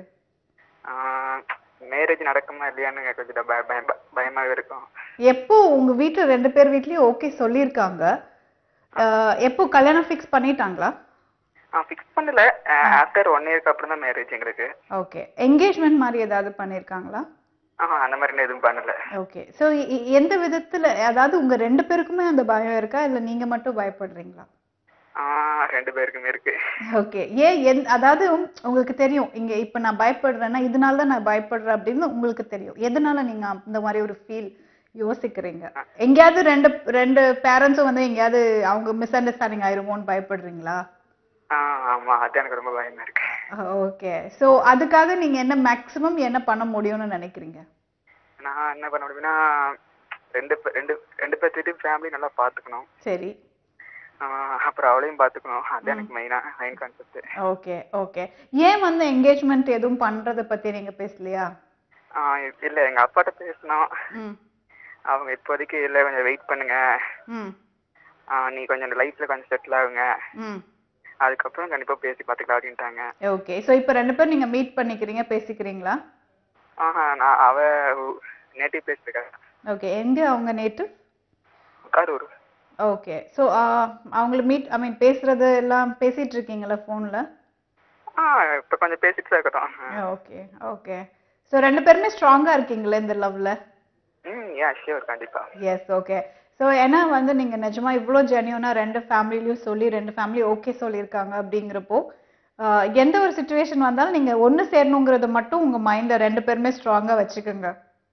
மேரேஜ் நடக்குமா இல்லையான்னு கொஞ்சம் பய- பய- பய- பயமாவே இருக்கும் எப்போ உங்க வீட்டுல ரெண்டு பேர் வீட்லயும் ஓகே சொல்லியிருக்காங்க ஆஹ் எப்போ கல்யாணம் ஃபிக்ஸ் பண்ணிட்டாங்களா ஃபிக்ஸ் பண்ணல ஆஃப்டர் ஒன் இயர்க்கு அப்புறம் தான் மேரேஜ் எங்களுக்கு ஓகே என்கேஜ்மெண்ட் மாதிரி ஏதாவது பண்ணியிருக்காங்களா ஆஹா அந்த மாதிரி எதுவும் பண்ணல ஓகே ஸோ எந்த விதத்துல அதாவது உங்க ரெண்டு பேருக்குமே அந்த பயம் இருக்கா இல்ல நீங்க மட்டும் பயப்படுறீங்களா ஆஹ் ரெண்டு பேருக்குமே இருக்கு ஓகே ஏன் எந் அதாவது உங்களுக்கு தெரியும் இங்க இப்ப நான் பயப்படுறேன்னா இதனால தான் நான் பயப்படுறேன் அப்படின்னு உங்களுக்கு தெரியும் எதனால நீங்க அந்த மாதிரி ஒரு ஃபீல் யோசிக்கிறீங்க எங்கேயாவது ரெண்டு ரெண்டு பேரண்ட்ஸும் வந்து எங்கேயாவது அவங்க மிஸ் அண்டர்ஸ்டாண்டிங் ஆயிருமோன்னு பயப்படுறீங்களா ஆஹ் ஆமா அது எனக்கு ரொம்ப பயமா இருக்கு ஓகே ஸோ அதுக்காக நீங்க என்ன மேக்ஸிமம் என்ன பண்ண முடியும்னு நினைக்கிறீங்க நான் என்ன பண்ண முடியும்னா ரெண்டு பே- ரெண்டு ரெண்டு பேர்த்திட்டையும் ஃபேமிலி நல்லா பாத்துக்கணும் சரி ஆஹ் அப்புறம் அவளையும் பாத்துக்கணும் அது எனக்கு மெயினா மெயின் கான்செப்ட் ஓகே ஓகே ஏன் வந்து என்கேஜ்மெண்ட் எதுவும் பண்றத பத்தி நீங்க பேசலையா இல்ல எங்க அப்பாட்ட பேசினோம் ம் அவங்க இப்போதைக்கு இல்ல கொஞ்சம் வெயிட் பண்ணுங்க ம் ஆஹ் நீ கொஞ்சம் லைஃப்ல கொஞ்சம் செட்டில் ஆகுங்க ம் அதுக்கப்புறம் கண்டிப்பா பேசி பாத்துக்கலாம் அப்படின்ட்டாங்க ஓகே ஸோ இப்போ ரெண்டு பேரும் நீங்க மீட் பண்ணிக்கிறீங்க பேசிக்கிறீங்களா ஆஹா நான் அவ நேட்டிவ் பிளேஸ் இருக்கா ஓகே எங்க அவங்க நேட்டு கரூர் ஓகே ஸோ அவங்கள மீட் ஐ மீன் பேசுறது எல்லாம் பேசிட்டு இருக்கீங்களா ஃபோன்ல ஆ இப்ப கொஞ்சம் பேசிட்டு தான் இருக்கிறோம் ஓகே ஓகே ஸோ ரெண்டு பேருமே ஸ்ட்ராங்கா இருக்கீங்களா இந்த லவ்ல ம் யா ஷியோர் கண்டிப்பா எஸ் ஓகே ஸோ ஏன்னா வந்து நீங்க நிஜமா இவ்வளோ ஜென்யூனா ரெண்டு ஃபேமிலிலையும் சொல்லி ரெண்டு ஃபேமிலி ஓகே சொல்லியிருக்காங்க அப்படிங்கிறப்போ ஆஹ் எந்த ஒரு சுச்சுவேஷன் வந்தாலும் நீங்க ஒண்ணு சேரணுங்கிறத மட்டும் உங்க மைண்ட்ல ரெண்டு பேருமே ஸ்ட்ராங்கா வச்சுக்கோங்க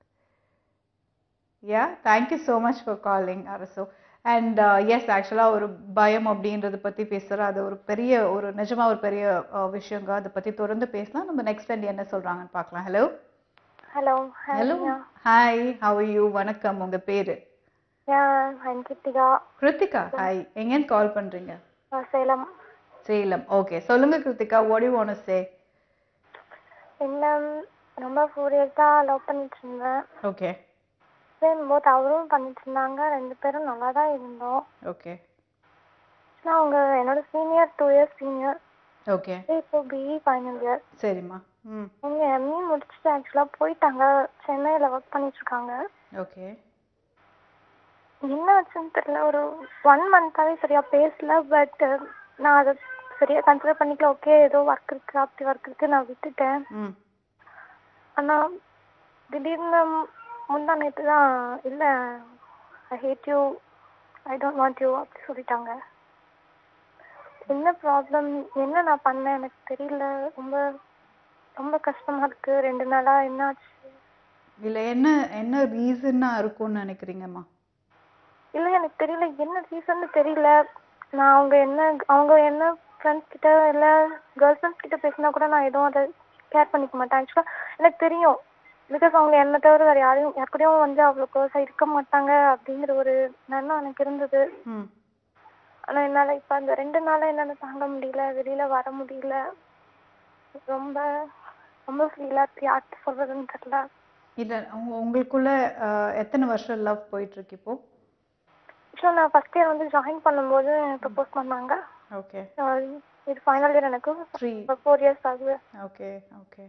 yeah thank you so much for calling Arasu and yes ஆக்சுவலாக ஒரு பயம் அப்படின்றத பற்றி பேசுகிற அது ஒரு பெரிய ஒரு நிஜமா ஒரு பெரிய uh, விஷயங்க அதை பற்றி தொடர்ந்து பேசலாம் நம்ம நெக்ஸ்ட் ஃப்ரெண்ட் என்ன சொல்கிறாங்கன்னு பார்க்கலாம் hello hello hello hi how you வணக்கம் உங்க பேரு yeah I'm Krithika Krithika hi எங்கேருந்து கால் பண்றீங்க நான் சேலம் சேலம் ஓகே சொல்லுங்க Krithika what you want say என்ன ரொம்ப ஃபோர் இயர்ஸாக லவ் பண்ணிட்டு இருந்தேன் ஓகே சேம் போத் அவரும் பண்ணிட்டு இருந்தாங்க ரெண்டு பேரும் நல்லா தான் இருந்தோம் ஓகே ஆனால் அவங்க என்னோட senior two years senior okay இப்போ பிஇ ஃபைனல் இயர் சரிம்மா ம் அவங்க எம்இ முடிச்சுட்டு ஆக்சுவலாக போயிட்டாங்க சென்னையில் ஒர்க் பண்ணிட்டு இருக்காங்க ஓகே என்ன ஆச்சுன்னு தெரியல ஒரு ஒன் மந்த்தாவே சரியா பேசல பட் நான் அதை சரியா கன்சிடர் பண்ணிக்கல ஓகே ஏதோ ஒர்க் இருக்கு அப்படி ஒர்க் இருக்கு நான் விட்டுட்டேன் ம் ஆனா திடீர்னு முந்தா நேற்று தான் இல்லை I hate you I don't want you அப்படி சொல்லிட்டாங்க என்ன ப்ராப்ளம் என்ன நான் பண்ணேன் எனக்கு தெரியல ரொம்ப ரொம்ப கஷ்டமா இருக்கு ரெண்டு நாளா என்ன ஆச்சு இல்ல என்ன என்ன ரீசன்னா இருக்கும்னு நினைக்கிறீங்கம்மா இல்லை எனக்கு தெரியல என்ன ரீசன்னு தெரியல நான் அவங்க என்ன அவங்க என்ன ஃப்ரெண்ட்ஸ் கிட்ட இல்லை கேர்ள் ஃப்ரெண்ட்ஸ் கிட்ட பேசினா கூட நான் எதுவும் அதை கேர் பண்ணிக்க மாட்டேன் ஆக்சுவலாக எனக்கு தெரியும் பிகாஸ் அவங்க என்னை தவிர வேறு யாரையும் யாருக்கூடயும் வந்து அவ்வளோ க்ளோஸாக இருக்க மாட்டாங்க அப்படிங்கிற ஒரு எண்ணம் எனக்கு இருந்தது ம் ஆனால் என்னால் இப்போ அந்த ரெண்டு நாளாக என்னால் தாங்க முடியல வெளியில் வர முடியல ரொம்ப ரொம்ப ஃபீலாக யார்கிட்ட சொல்கிறதுன்னு தெரியல இல்ல உங்க உங்களுக்குள்ள அஹ், எத்தனை வருஷம் லவ் போயிட்டு இருக்கு இப்போ ஆக்சுவலாக நான் ஃபஸ்ட் இயர் வந்து ஜாயின் பண்ணும்போது ப்ரப்போஸ் பண்ணாங்க ஓகே அஹ் இது ஃபைனல் இயர் எனக்கு த்ரீ ஃபோர் இயர்ஸ் ஆகுது ஓகே ஓகே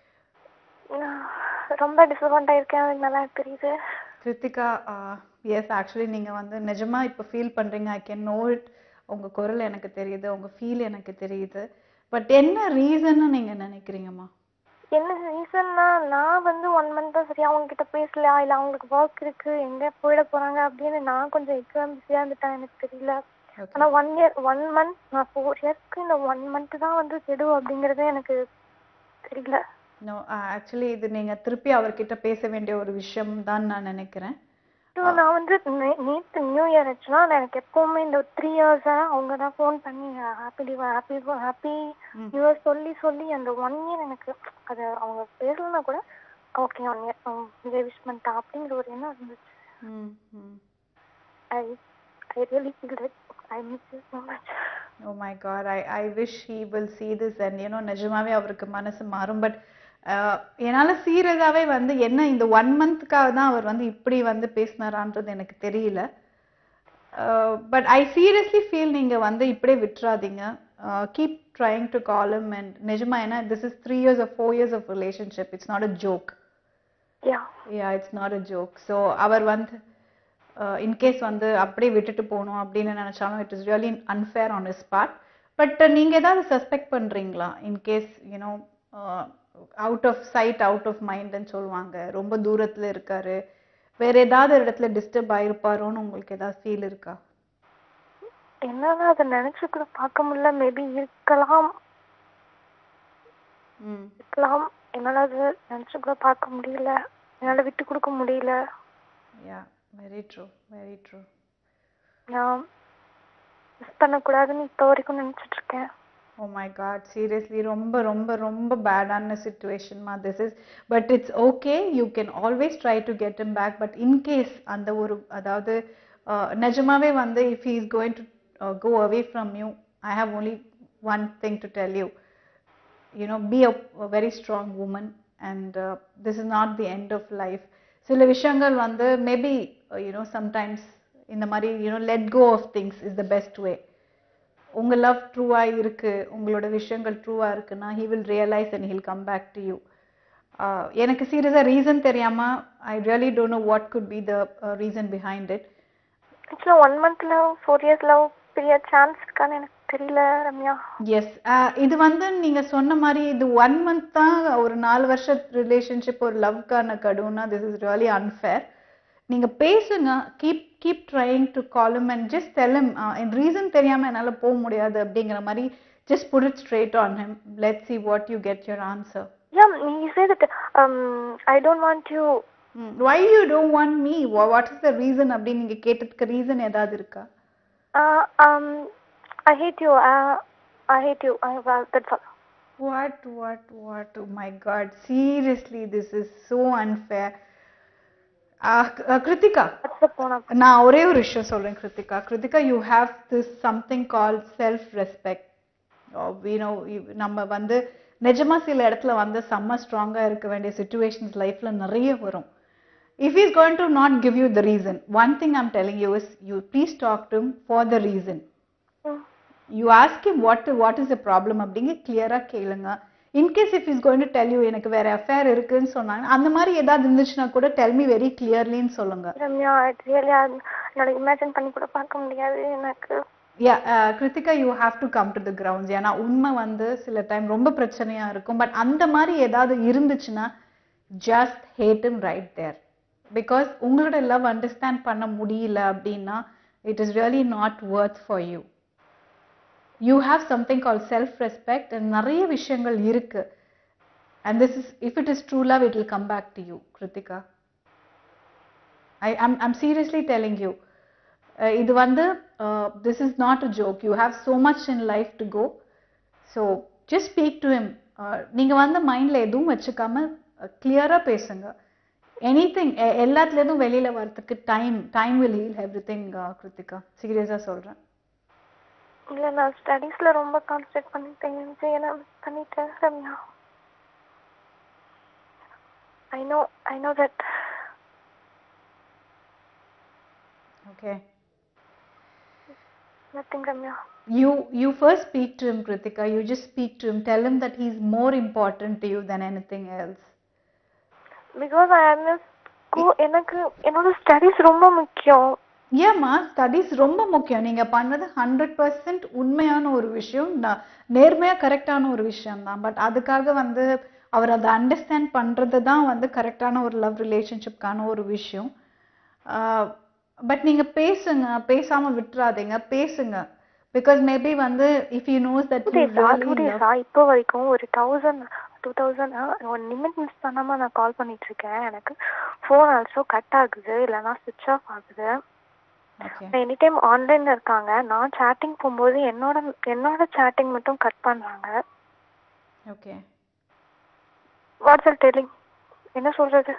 நான் ரொம்ப டிசப்பாயிண்ட் ஆயிருக்கேன் அது நல்லா எனக்கு தெரியுது கிருத்திகா எஸ் ஆக்சுவலி நீங்க வந்து நிஜமா இப்போ ஃபீல் பண்றீங்க ஐ கேன் நோ இட் உங்க குரல் எனக்கு தெரியுது உங்க ஃபீல் எனக்கு தெரியுது பட் என்ன ரீசன்னு நீங்க நினைக்கிறீங்கம்மா என்ன ரீசன்னா நான் வந்து ஒன் மந்த் தான் சரியா அவங்க கிட்ட பேசலையா இல்ல அவங்களுக்கு ஒர்க் இருக்கு எங்க போயிட போறாங்க அப்படின்னு நான் கொஞ்சம் எக்ஸாம் பிஸியா இருந்துட்டேன் எனக்கு தெரியல ஓகே ஆனா ஒன் இயர் ஒன் மந்த் நான் ஃபோர் இயர்ஸ்க்கு இந்த ஒன் மந்த் தான் வந்து கெடு அப்படிங்கறதே எனக்கு தெரியல நோ ஆக்சுவலி இது நீங்க திருப்பி அவர்கிட்ட பேச வேண்டிய ஒரு விஷயம் தான் நான் நினைக்கிறேன் So, நான் வந்து நே- நேத்து நியூ இயர் ஆச்சுன்னா நான் எனக்கு எப்பவுமே இந்த த்ரீ இயர்ஸா அவங்க தான் ஃபோன் பண்ணி happy diva happy happy hmm. New year சொல்லி சொல்லி அந்த ஒன் இயர் எனக்கு அது அவங்க பேசலன்னா கூட ஓகே ஒன் இயர் இதை விஷ் பண்ணிட்டா அப்படிங்கிற ஒரு எண்ணம் இருந்துச்சு ம் ம் I I really feel that I miss you so much. Oh my god I I wish he will see this and you know நிஜமாவே அவருக்கு மனசு மாறும் பட் என்னால் சீரியஸாகவே வந்து என்ன இந்த ஒன் மந்த்துக்காக தான் அவர் வந்து இப்படி வந்து பேசினாரான்றது எனக்கு தெரியல பட் ஐ சீரியஸ்லி ஃபீல் நீங்கள் வந்து இப்படியே விட்டுறாதீங்க keep trying to call him and நிஜமா ஏன்னா this is three years of four years of relationship it's not a joke Yeah. Yeah it's not a joke so அவர் வந்து இன்கேஸ் வந்து அப்படியே விட்டுட்டு போகணும் அப்படின்னு நினைச்சாலும் it is really unfair on his part but நீங்க ஏதாவது சஸ்பெக்ட் பண்றீங்களா in case you know out of sight out of மைண்ட்னு சொல்லுவாங்க ரொம்ப தூரத்துல இருக்காரு வேற ஏதாவது ஒரு இடத்துல டிஸ்டர்ப் ஆயிருப்பாரோன்னு உங்களுக்கு ஏதாவது ஃபீல் இருக்கா என்னால அதை நினைச்சு கூட பார்க்க முடியல மேபி இருக்கலாம் ம் இருக்கலாம் என்னால அதை நினைச்சு கூட பார்க்க முடியல என்னால விட்டு கொடுக்க முடியல yeah very true very true நான் மிஸ் பண்ணக்கூடாதுன்னு இப்போ வரைக்கும் நினைச்சிட்டு இருக்கேன் ஓ மை காட் சீரியஸ்லி ரொம்ப ரொம்ப ரொம்ப பேடான சுச்சுவேஷன்மா this is but it's okay you can always try to get him back but in case அந்த ஒரு அதாவது uh, நிஜமாவே வந்து if he is going to go away from you I have only one thing to tell you you know be a, a very strong woman and uh, this is not the end of life சில விஷயங்கள் வந்து maybe you know sometimes இந்த மாதிரி you know let go of things is the best way உங்க love ட்ரூவா இருக்கு உங்களோட விஷயங்கள் ட்ரூவா இருக்குன்னா he will realize and he'll come back to you uh, எனக்கு சீரியஸா ரீசன் தெரியாம I really don't know what good be the reason behind it actually one மந்த்ல ஃபோர் இயர்ஸ் லவ் பெரிய சான்ஸ் இருக்கான்னு எனக்கு தெரியல ரம்யா எஸ் இது வந்து நீங்க சொன்ன மாதிரி இது ஒன் மந்த் தான் ஒரு நாலு வருஷ ரிலேஷன்ஷிப் ஒரு லவ்க்கான கடுன்னா திஸ் இஸ் ரியலி அன்ஃபேர் நீங்க பேசுங்க keep keep trying to call him and just tell him என் ரீசன் தெரியாம என்னால போக முடியாது அப்படிங்கிற மாதிரி just put it straight on him let see what you get your answer yeah நீ say that I don't want you why you don't want me what is the reason அப்படின்னு நீங்க கேட்டதுக்கு ரீசன் ஏதாவது இருக்கா I hate you I hate you that's all What, what, what? Oh my God. Seriously, this is so unfair. Uh, uh, Kritika, WhatsApp போனா நான் ஒரே ஒரு விஷயம் சொல்றேன் Kritika Kritika you have this something call self respect you know நம்ம வந்து நிஜமா சில இடத்துல வந்து செம்ம ஸ்ட்ராங்கா இருக்க வேண்டிய சுச்சுவேஷன்ஸ் லைஃப்ல நிறைய வரும் if is going to not give you the reason one thing I'm telling you is you please talk to for the reason you ask him what what is the problem அப்படிங்க கிளியராக கேளுங்க in case if is going to tell you எனக்கு வேற affair இருக்குன்னு சொன்னாங்க அந்த மாதிரி ஏதாவது இருந்துச்சுன்னா கூட டெல் மீ வெரி கிளியர்லின்னு சொல்லுங்க ரம்யா ரியலி என்னால இமேஜின் பண்ணி கூட பார்க்க முடியாது எனக்கு yeah Kritika you have to come to the grounds ஏன்னா உண்மை வந்து சில டைம் ரொம்ப பிரச்சனையா இருக்கும் பட் அந்த மாதிரி ஏதாவது இருந்துச்சுன்னா just hate him right there because உங்களோட லவ் அண்டர்ஸ்டாண்ட் பண்ண முடியல அப்படின்னா it is really not worth for you you have something call self respect and நிறைய விஷயங்கள் இருக்கு and this is if it is true love it will come back to you Kritika I I'm I'm seriously telling you இது வந்து this is not a joke you have so much in life to go so just speak to him நீங்க வந்து மைண்ட்ல எதுவும் வச்சுக்காம கிளியரா பேசுங்க any thing எல்லாத்துலேருந்தும் வெளியில வரதுக்கு time time will heal every thing Kritika சீரியஸா சொல்றேன் இல்ல நான் ஸ்டடீஸ்ல ரொம்ப கான்சென்ட்ரேட் பண்ணிட்டேன் ஜெயனா பண்ணிட்டேன் Ramya I know I know that okay nothing Ramya you you first speak to him kritika you just speak to him tell him that he's more important to you than anything else because I miss எனக்கு என்னோட studies ரொம்ப முக்கியம் ஏம்மா studies ரொம்ப முக்கியம் நீங்க பண்ணது hundred percent உண்மையான ஒரு விஷயம் ந- நேர்மையா கரெக்டான ஒரு விஷயம் தான் பட் அதுக்காக வந்து அவர் அதை அண்டர்ஸ்டாண்ட் பண்றது தான் வந்து கரெக்டான ஒரு லவ் ரிலேஷன்ஷிப்கான ஒரு விஷயம் பட் நீங்க பேசுங்க பேசாம விட்டுறாதீங்க பேசுங்க பிகாஸ் மேபி வந்து if you knows that two டேஸா டூ டேஸா இப்போ வரைக்கும் ஒரு thousand two thousand one minute miss பண்ணாம நான் கால் பண்ணிட்டு இருக்கேன் எனக்கு ஃபோன் ஆல்சோ கட் ஆகுது இல்லைன்னா சுவிட்ச் ஆஃப் ஆகுது ஓகே எனி டைம் ஆன்லைன்ல இருக்காங்க நான் சேட்டிங் போகும்போது என்னோட என்னோட சேட்டிங் மட்டும் கட் பண்றாங்க ஓகே வாட்ஸ்அப் டெலிங் என்ன சொல்றது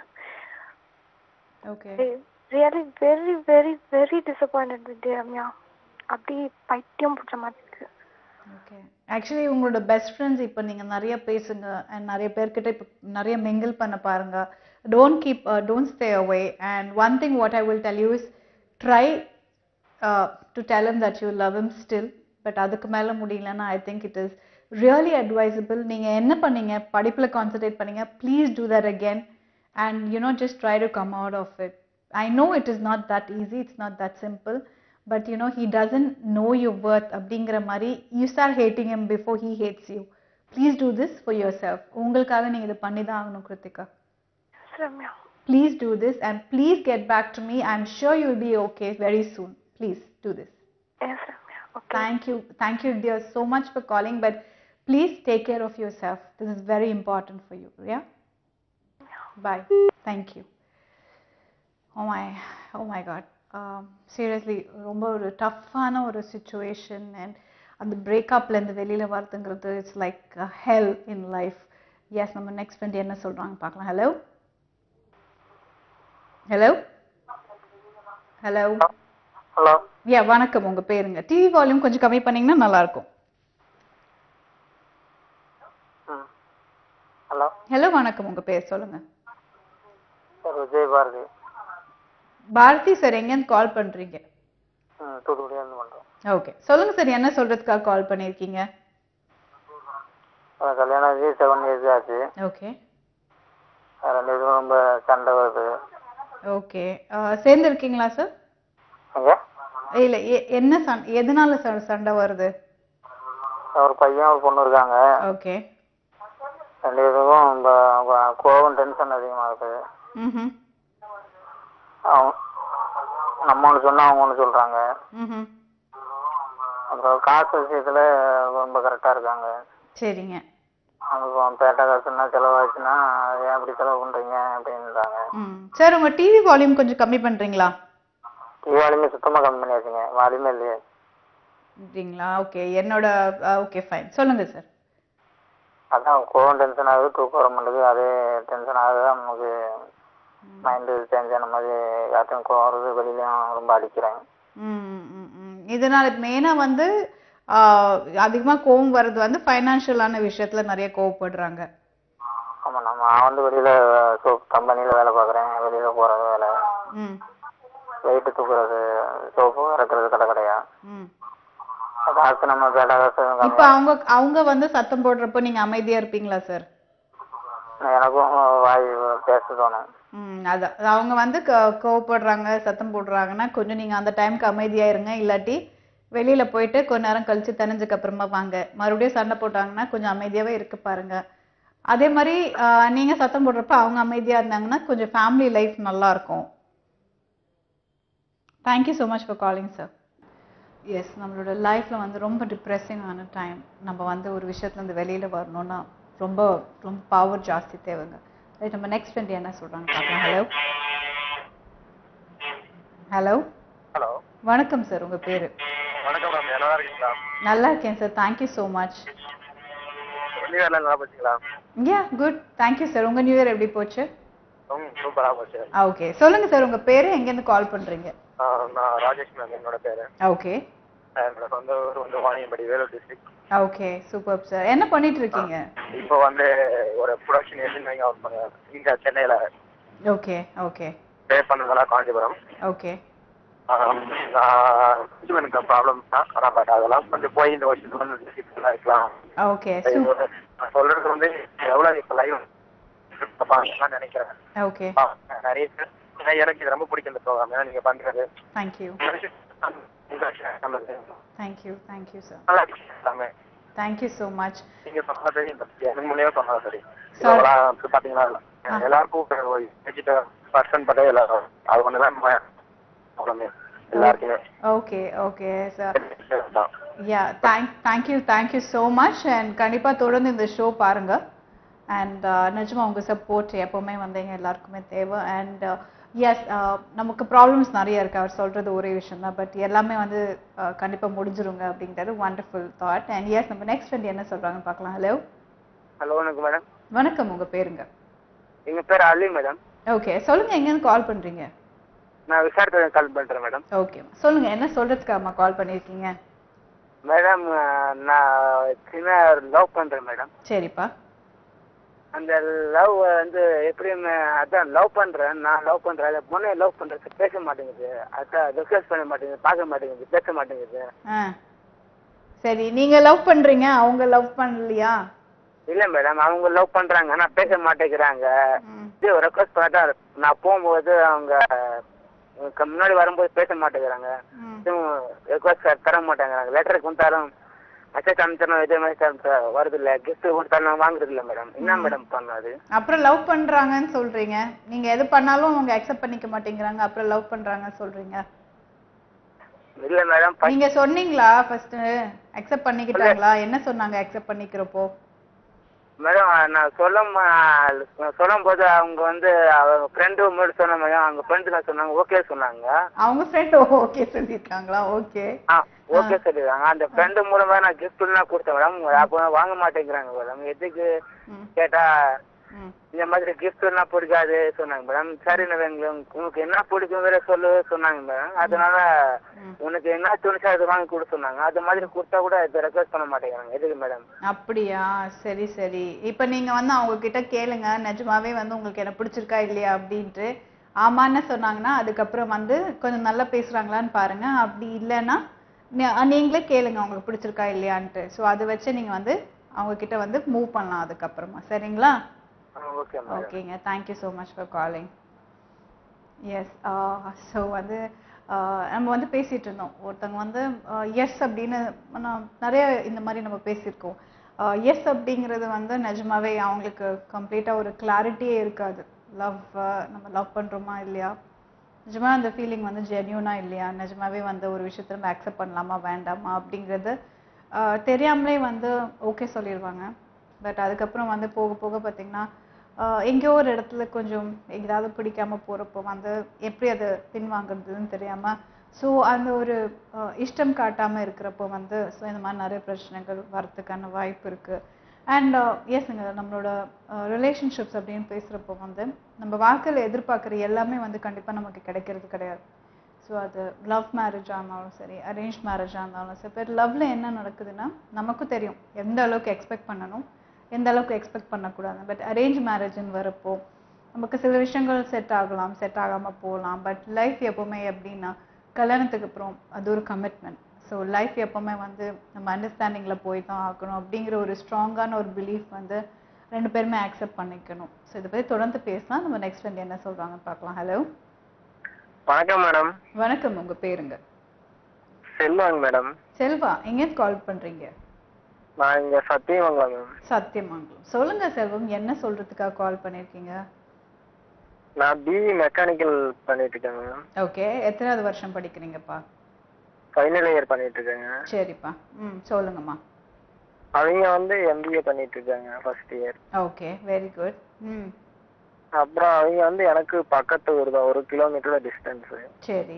okay really very very very disappoint with Ramya அப்படி பைத்தியம் பிடிச்ச மாதிரி இருக்கு ஓகே ஆக்சுவலி உங்களோட பெஸ்ட் ஃப்ரெண்ட்ஸ் இப்போ நீங்கள் நிறைய பேசுங்க அண்ட் நிறைய பேர்கிட்ட இப்போ நிறைய மிங்கிள் பண்ண பாருங்க don't keep don't stay away and one thing what I will tell you is try to tell him that you love him still but அதுக்கு மேலே முடியலன்னா I think it is really advisable நீங்கள் என்ன பண்ணீங்க படிப்பில் concentrate பண்ணீங்க please do that again and you know just try to come out of it i know it is not that easy it's not that simple but you know he doesn't know your worth அப்படிங்கிற மாதிரி you start hating him before he hates you please do this for yourself உங்களுக்காக நீங்க இதை பண்ணி தான் ஆகணும் Kritika Ramya please do this and please get back to me i'm sure you'll be okay very soon please do this yes Ramya okay Thank you. Thank you, dear, so much for calling. But please take care of yourself. This is very important for you. Yeah? Bye. Thank you. Oh my, oh my God. Um, seriously, ரொம்ப ஒரு டஃப்பான ஒரு situation and அந்த பிரேக்கப்லேருந்து வெளியில் வரதுங்கிறது it's like hell in life yes நம்ம next friend என்ன சொல்கிறாங்க பார்க்கலாம் hello hello hello hello yeah வணக்கம் உங்க பேருங்க டிவி வால்யூம் கொஞ்சம் கம்மி பண்ணீங்கன்னா நல்லா இருக்கும் ம் ஹலோ ஹலோ வணக்கம் உங்க பேர் சொல்லுங்க சார் விஜய் பாரதி பாரதி சார் எங்கேருந்து கால் பண்றீங்க ம் தூத்துக்குடியிலேருந்து பண்ணுறோம் ஓகே சொல்லுங்க சார் என்ன சொல்றதுக்காக கால் பண்ணியிருக்கீங்க கல்யாணம் ஆகி செவன் இயர்ஸ் ஆச்சு ஓகே அது ரெண்டு பேரும் ரொம்ப சண்டை வருது ஓகே சேர்ந்து இருக்கீங்களா சார் எங்க இல்ல எ- என்ன சண்டை எதனால ச- சண்டை வருது ஒரு பையன் ஒரு பொண்ணு இருக்காங்க ஓகே ரெண்டு பேருக்கும் ரொம்ப கோ- கோவம் டென்ஷன் அதிகமாகுது ம் அவங்க நம்ம ஒன்று சொன்னா அவங்க ஒன்று சொல்றாங்க ம் அப்புறம் காசு விஷயத்துல ரொம்ப கரெக்டா இருக்காங்க சரிங்க அப்புறம் பேட்டை காசுன்னா செலவாச்சுன்னா ஏன் இப்படி செலவு பண்றீங்க அப்படின்றாங்க ம் சார் உங்க டிவி வால்யூம் கொஞ்சம் கம்மி பண்றீங்களா வால்யூமே சுத்தமா கம்மி பண்ணியாச்சுங்க வால்யூமே இல்லையே அப்படிங்களா ஓகே என்னோட ஓகே ஃபைன் சொல்லுங்க சார் அதான் கோவம் டென்ஷன் ஆகுது தூக்கம் வர மாட்டேங்குது அதே டென்ஷன் ஆகுது நமக்கு மைண்டு சேஞ்ச் ஆன மாதிரி யார்ட்டையும் கோவம் வருது வெளியிலயும் ரொம்ப அடிக்கிறேன் ம், ம், ம், ம். இதனால மெயினா வந்து ஆஹ், அதிகமா கோவம் வர்றது வந்து ஃபைனான்ஷியலான விஷயத்துல நிறைய கோவப்படுறாங்க ஆமா நம்ம நான் வந்து வெளியில சோப் கம்பெனில வேலை பார்க்குறேன் வெளியில போறது வேலை ம் வெயிட்டு தூக்குறது சோப்பு இறக்குறது கடை கடையா ம் காசு நம்ம பேட்டா காசு கம்மி. இப்போ அவங்க அவங்க வந்து சத்தம் போடுறப்போ நீங்க அமைதியா இருப்பீங்களா சார் எனக்கும் வாய் பேச தோணும் ம் அதான் அவங்க வந்து க- கோவப்படுறாங்க சத்தம் போடுறாங்கன்னா கொஞ்சம் நீங்க அந்த டைம்க்கு அமைதியா இருங்க இல்லாட்டி வெளியில போயிட்டு கொஞ்ச நேரம் கழிச்சு தெரிஞ்சதுக்கு அப்புறமா வாங்க மறுபடியும் சண்டை போட்டாங்கன்னா கொஞ்சம் அமைதியாவே இருக்க பாருங்க அதே மாதிரி ஆஹ், நீங்க சத்தம் போடுறப்ப அவங்க அமைதியா இருந்தாங்கன்னா கொஞ்சம் ஃபேமிலி லைஃப் நல்லா இருக்கும் thank you so much for calling sir yes நம்மளோட லைஃப்ல வந்து ரொம்ப டிப்ரெஸிங்கான டைம் நம்ம வந்து ஒரு விஷயத்துல இருந்து வெளியில வரணும்னா ரொம்ப ரொம்ப பவர் ஜாஸ்தி தேவைங்க ரைட் நம்ம நெக்ஸ்ட் ஃப்ரெண்ட் என்ன சொல்றாங்க பார்க்கலாம் ஹலோ ஹலோ ஹலோ வணக்கம் சார் உங்க பேரு வணக்கம் மேம் நல்லா இருக்கீங்களா நல்லா இருக்கேன் sir thank you so much new இயர்ல நல்லா போச்சுங்களா யா குட் தேங்க்யூ சார் உங்க நியூ இயர் எப்படி போச்சு ரொம்ப சூப்பரா போச்சு ஓகே சொல்லுங்க சார் உங்க பேரு எங்கேருந்து கால் பண்றீங்க ஆ, நான் ராஜேஷ் மேம் என்னோட பேரு ஓகே என்னோட சொந்த ஊர் வந்து Vaniyambadi Vellore district okay super sir என்ன பண்ணிட்டு இருக்கீங்க இப்போ வந்து ஒரு ப்ரொடக்ஷன் ஏஜென்ட் ஒர்க் பண்ணுவேன் இங்க சென்னையில ஓகே ஓகே பே பண்ணதெல்லாம் காஞ்சிபுரம் ஓகே ஆம், நான் கொஞ்சம் எனக்கு ப்ராப்ளம் தான் ஆனால் பட் அதெல்லாம் கொஞ்சம் போய் இந்த வருஷத்துல வந்து டிசிப்ளினா இருக்கலாம் ஓகே நான் சொல்றது வந்து எவ்வளவு இப்ப லைவ் நினைக்கிறேன் ஓகே ஆ, நிறைய பேர் ஏன்னா எனக்கு இது ரொம்ப பிடிக்கும் இந்த ப்ரோக்ராம் ஏன்னா நீங்க பண்றது தேங்க்யூ உங்க நல்லது. தேங்க்யூ தேங்க்யூ சார் நல்லா இருக்கு எல்லாமே தேங்க்யூ ஸோ மச் நீங்க சொன்னது சரி இந்த எனக்கு முன்னே சொன்னது சரி Sir. இதெல்லாம் வந்து பாத்தீங்கன்னா எல்லாருக்கும் ஒரு வெஜிடபிள் பர்சன் பட்டே எல்லாரும் அது ஒண்ணுதான் ப்ராப்ளமே எல்லாருக்குமே ஓகே ஓகே சார் தான் yeah thank thank you thank you so much and கண்டிப்பாக தொடர்ந்து இந்த ஷோ பாருங்க அண்ட் நிஜமா உங்கள் சப்போர்ட் எப்போவுமே வந்து எங்க எல்லாருக்குமே தேவை அண்ட் எஸ் நமக்கு ப்ராப்ளம்ஸ் நிறைய இருக்கு அவர் சொல்றது ஒரே விஷயம் தான் பட் எல்லாமே வந்து uh, கண்டிப்பா முடிஞ்சிருங்க அப்படிங்கிறது வண்டர்ஃபுல் தாட் அண்ட் எஸ் நம்ம நெக்ஸ்ட் ஃப்ரெண்ட் என்ன சொல்றாங்கன்னு பார்க்கலாம் ஹலோ ஹலோ வணக்கம் மேடம் வணக்கம் உங்க பேருங்க எங்க பேர் அலி மேடம் ஓகே சொல்லுங்க எங்கேருந்து கால் பண்றீங்க நான் விசாரத்துக்கு கால் பண்றேன் மேடம் ஓகே சொல்லுங்க என்ன சொல்றதுக்காகமா கால் பண்ணியிருக்கீங்க மேடம் நான் சின்ன லவ் பண்றேன் மேடம் சரிப்பா அந்த லவ் வந்து எப்படி ம- அதான் லவ் பண்றேன் நான் லவ் பண்றேன் அந்த பொண்ணை லவ் பண்றது பேச மாட்டேங்குது அதான் ரிக்வெஸ்ட் பண்ண மாட்டேங்குது பார்க்க மாட்டேங்குது பேச மாட்டேங்குது ஆ சரி நீங்க லவ் பண்றீங்க அவங்க லவ் பண்ணலையா இல்ல மேடம் அவங்க லவ் பண்றாங்க ஆனா பேச மாட்டேங்கிறாங்க ம். இது ரெக்வஸ்ட் பண்ணா நான் போகும்போது அவங்க எனக்கு முன்னாடி வரும்போது பேச மாட்டேங்கிறாங்க ம். ரெக்வஸ்ட் தர மாட்டேங்கிறாங்க லெட்டர் கொடுத்தாலும் மெசேஜ் அனுப்பிச்சாலும் இதே மாதிரி அனுப்பிச்சா வருது இல்ல கிஃப்ட் கொடுத்தாலும் வாங்குறது இல்ல மேடம் என்ன மேடம் பண்ணாது அப்புறம் லவ் பண்றாங்கன்னு சொல்றீங்க நீங்க எது பண்ணாலும் அவங்க அக்செப்ட் பண்ணிக்க மாட்டேங்கிறாங்க அப்புறம் லவ் பண்றாங்கன்னு சொல்றீங்க இல்ல மேடம் நீங்க சொன்னீங்களா ஃபர்ஸ்ட் அக்செப்ட் பண்ணிக்கிட்டாங்களா என்ன சொன்னாங்க அக்செப்ட் பண்ணிக்கிறப்போ மேடம் நான் சொல்லும் சொல்லும் போது அவங்க வந்து அவங்க ஃப்ரெண்டு முன்னாடி சொன்ன மாதிரி அவங்க ஃப்ரெண்டு தான் சொன்னாங்க ஓகே சொன்னாங்க அவங்க ஃப்ரெண்ட் ஓகே சொல்லியிருக்காங்களா ஓகே ஆ ஓகே சொல்லிடுறாங்க அந்த ஃப்ரெண்டு மூலமா நான் கிஃப்ட் எல்லாம் கொடுத்தேன் மேடம் அப்போ வாங்க மாட்டேங்கிறாங்க மேடம் எதுக்கு ம் கேட்டா ம் இந்த மாதிரி கிஃப்ட் எல்லாம் பிடிக்காது சொன்னாங்க மேடம் சரி நான் உங்களுக்கு உனக்கு என்ன பிடிக்குங்கிற சொல்லு சொன்னாங்க மேடம் அதனால ம். உனக்கு என்ன தோணுச்சோ அது வாங்கி கொடு சொன்னாங்க அது மாதிரி கொடுத்தா கூட இதை ரெக்வஸ்ட் பண்ண மாட்டேங்கிறாங்க எதுக்கு மேடம் அப்படியா சரி சரி இப்போ நீங்க வந்து அவங்க கிட்ட கேளுங்க நிஜமாவே வந்து உங்களுக்கு என்ன பிடிச்சிருக்கா இல்லையா அப்படின்ட்டு ஆமான்னு சொன்னாங்கன்னா அதுக்கப்புறம் வந்து கொஞ்சம் நல்லா பேசுறாங்களான்னு பாருங்க அப்படி இல்லைன்னா நீ- நீங்களே கேளுங்க அவங்களுக்கு பிடிச்சிருக்கா இல்லையான்ட்டு ஸோ அதை வச்சு நீங்க வந்து அவங்க கிட்ட வந்து மூவ் பண்ணலாம் அதுக்கப்புறமா சரிங்களா ஓகே மேடம் ஓகேங்க thank you so much for calling yes so வந்து ஆஹ் நம்ம வந்து பேசிட்டு இருந்தோம் ஒருத்தவங்க வந்து எஸ் அப்படின்னு நான் நிறைய இந்த மாதிரி நம்ம பேசியிருக்கோம் எஸ் அப்படிங்கிறது வந்து நிஜமாவே அவங்களுக்கு கம்ப்ளீட்டாக ஒரு கிளாரிட்டியே இருக்காது லவ் நம்ம லவ் பண்ணுறோமா இல்லையா நிஜமா அந்த ஃபீலிங் வந்து ஜென்யூனா இல்லையா நிஜமாவே வந்து ஒரு விஷயத்த நம்ம அக்செப்ட் பண்ணலாமா வேண்டாமா அப்படிங்கிறது ஆஹ் தெரியாமலே வந்து ஓகே சொல்லிடுவாங்க பட் அதுக்கப்புறம் வந்து போக போக பார்த்தீங்கன்னா ஆஹ் எங்கேயோ ஒரு இடத்துல கொஞ்சம் எங்கேயாவது பிடிக்காம போறப்போ வந்து எப்படி அதை பின்வாங்குறதுன்னு தெரியாம ஸோ அந்த ஒரு ஆஹ் இஷ்டம் காட்டாம இருக்கிறப்போ வந்து ஸோ இந்த மாதிரி நிறைய பிரச்சனைகள் வரதுக்கான வாய்ப்பு இருக்கு அண்ட் எஸ்ங்க நம்மளோட ரிலேஷன்ஷிப்ஸ் அப்படின்னு பேசுறப்போ வந்து நம்ம வாழ்க்கையில எதிர்பார்க்குற எல்லாமே வந்து கண்டிப்பா நமக்கு கிடைக்கிறது கிடையாது ஸோ அது லவ் மேரேஜாக இருந்தாலும் சரி அரேஞ்ச் மேரேஜாக இருந்தாலும் சரி பட் லவ்ல என்ன நடக்குதுன்னா நமக்கும் தெரியும் எந்த அளவுக்கு எக்ஸ்பெக்ட் பண்ணணும் எந்த அளவுக்கு எக்ஸ்பெக்ட் பண்ணக்கூடாது பட் அரேஞ்ச் மேரேஜ்னு வரப்போ நமக்கு சில விஷயங்கள் செட் ஆகலாம் செட் ஆகாம போகலாம் பட் லைஃப் எப்பவுமே எப்படின்னா கல்யாணத்துக்கு அப்புறம் அது ஒரு கமிட்மெண்ட் ஸோ லைஃப் எப்பவுமே வந்து நம்ம அண்டர்ஸ்டாண்டிங்கில் போய் தான் ஆகணும் அப்படிங்கிற ஒரு ஸ்ட்ராங்கான ஒரு பிலீஃப் வந்து ரெண்டு பேருமே அக்செப்ட் பண்ணிக்கணும் ஸோ இதை பற்றி தொடர்ந்து பேசலாம் நம்ம நெக்ஸ்ட் வந்து என்ன சொல்றாங்கன்னு பார்க்கலாம் ஹலோ வணக்கம் மேடம் வணக்கம் உங்க பேருங்க செல்வாங்க மேடம் செல்வா எங்கேருந்து கால் பண்றீங்க நான் இங்க சத்தியமங்கலம் மேம் சத்தியமங்கலம் சொல்லுங்க செல்வம் என்ன சொல்றதுக்காக கால் பண்ணிருக்கீங்க நான் பிஇ மெக்கானிக்கல் பண்ணிட்டு இருக்கேன் மேம் ஓகே எத்தனாவது வருஷம் படிக்கிறீங்கப்பா ஃபைனல் இயர் பண்ணிட்டு இருக்கேங்க சரிப்பா ம் சொல்லுங்கம்மா அவங்க வந்து எம்பிஏ பண்ணிட்டு இருக்காங்க first year okay very good ம் அப்புறம் அவங்க வந்து எனக்கு பக்கத்து ஊர் தான் ஒரு கிலோமீட்டர் டிஸ்டன்ஸ் சரி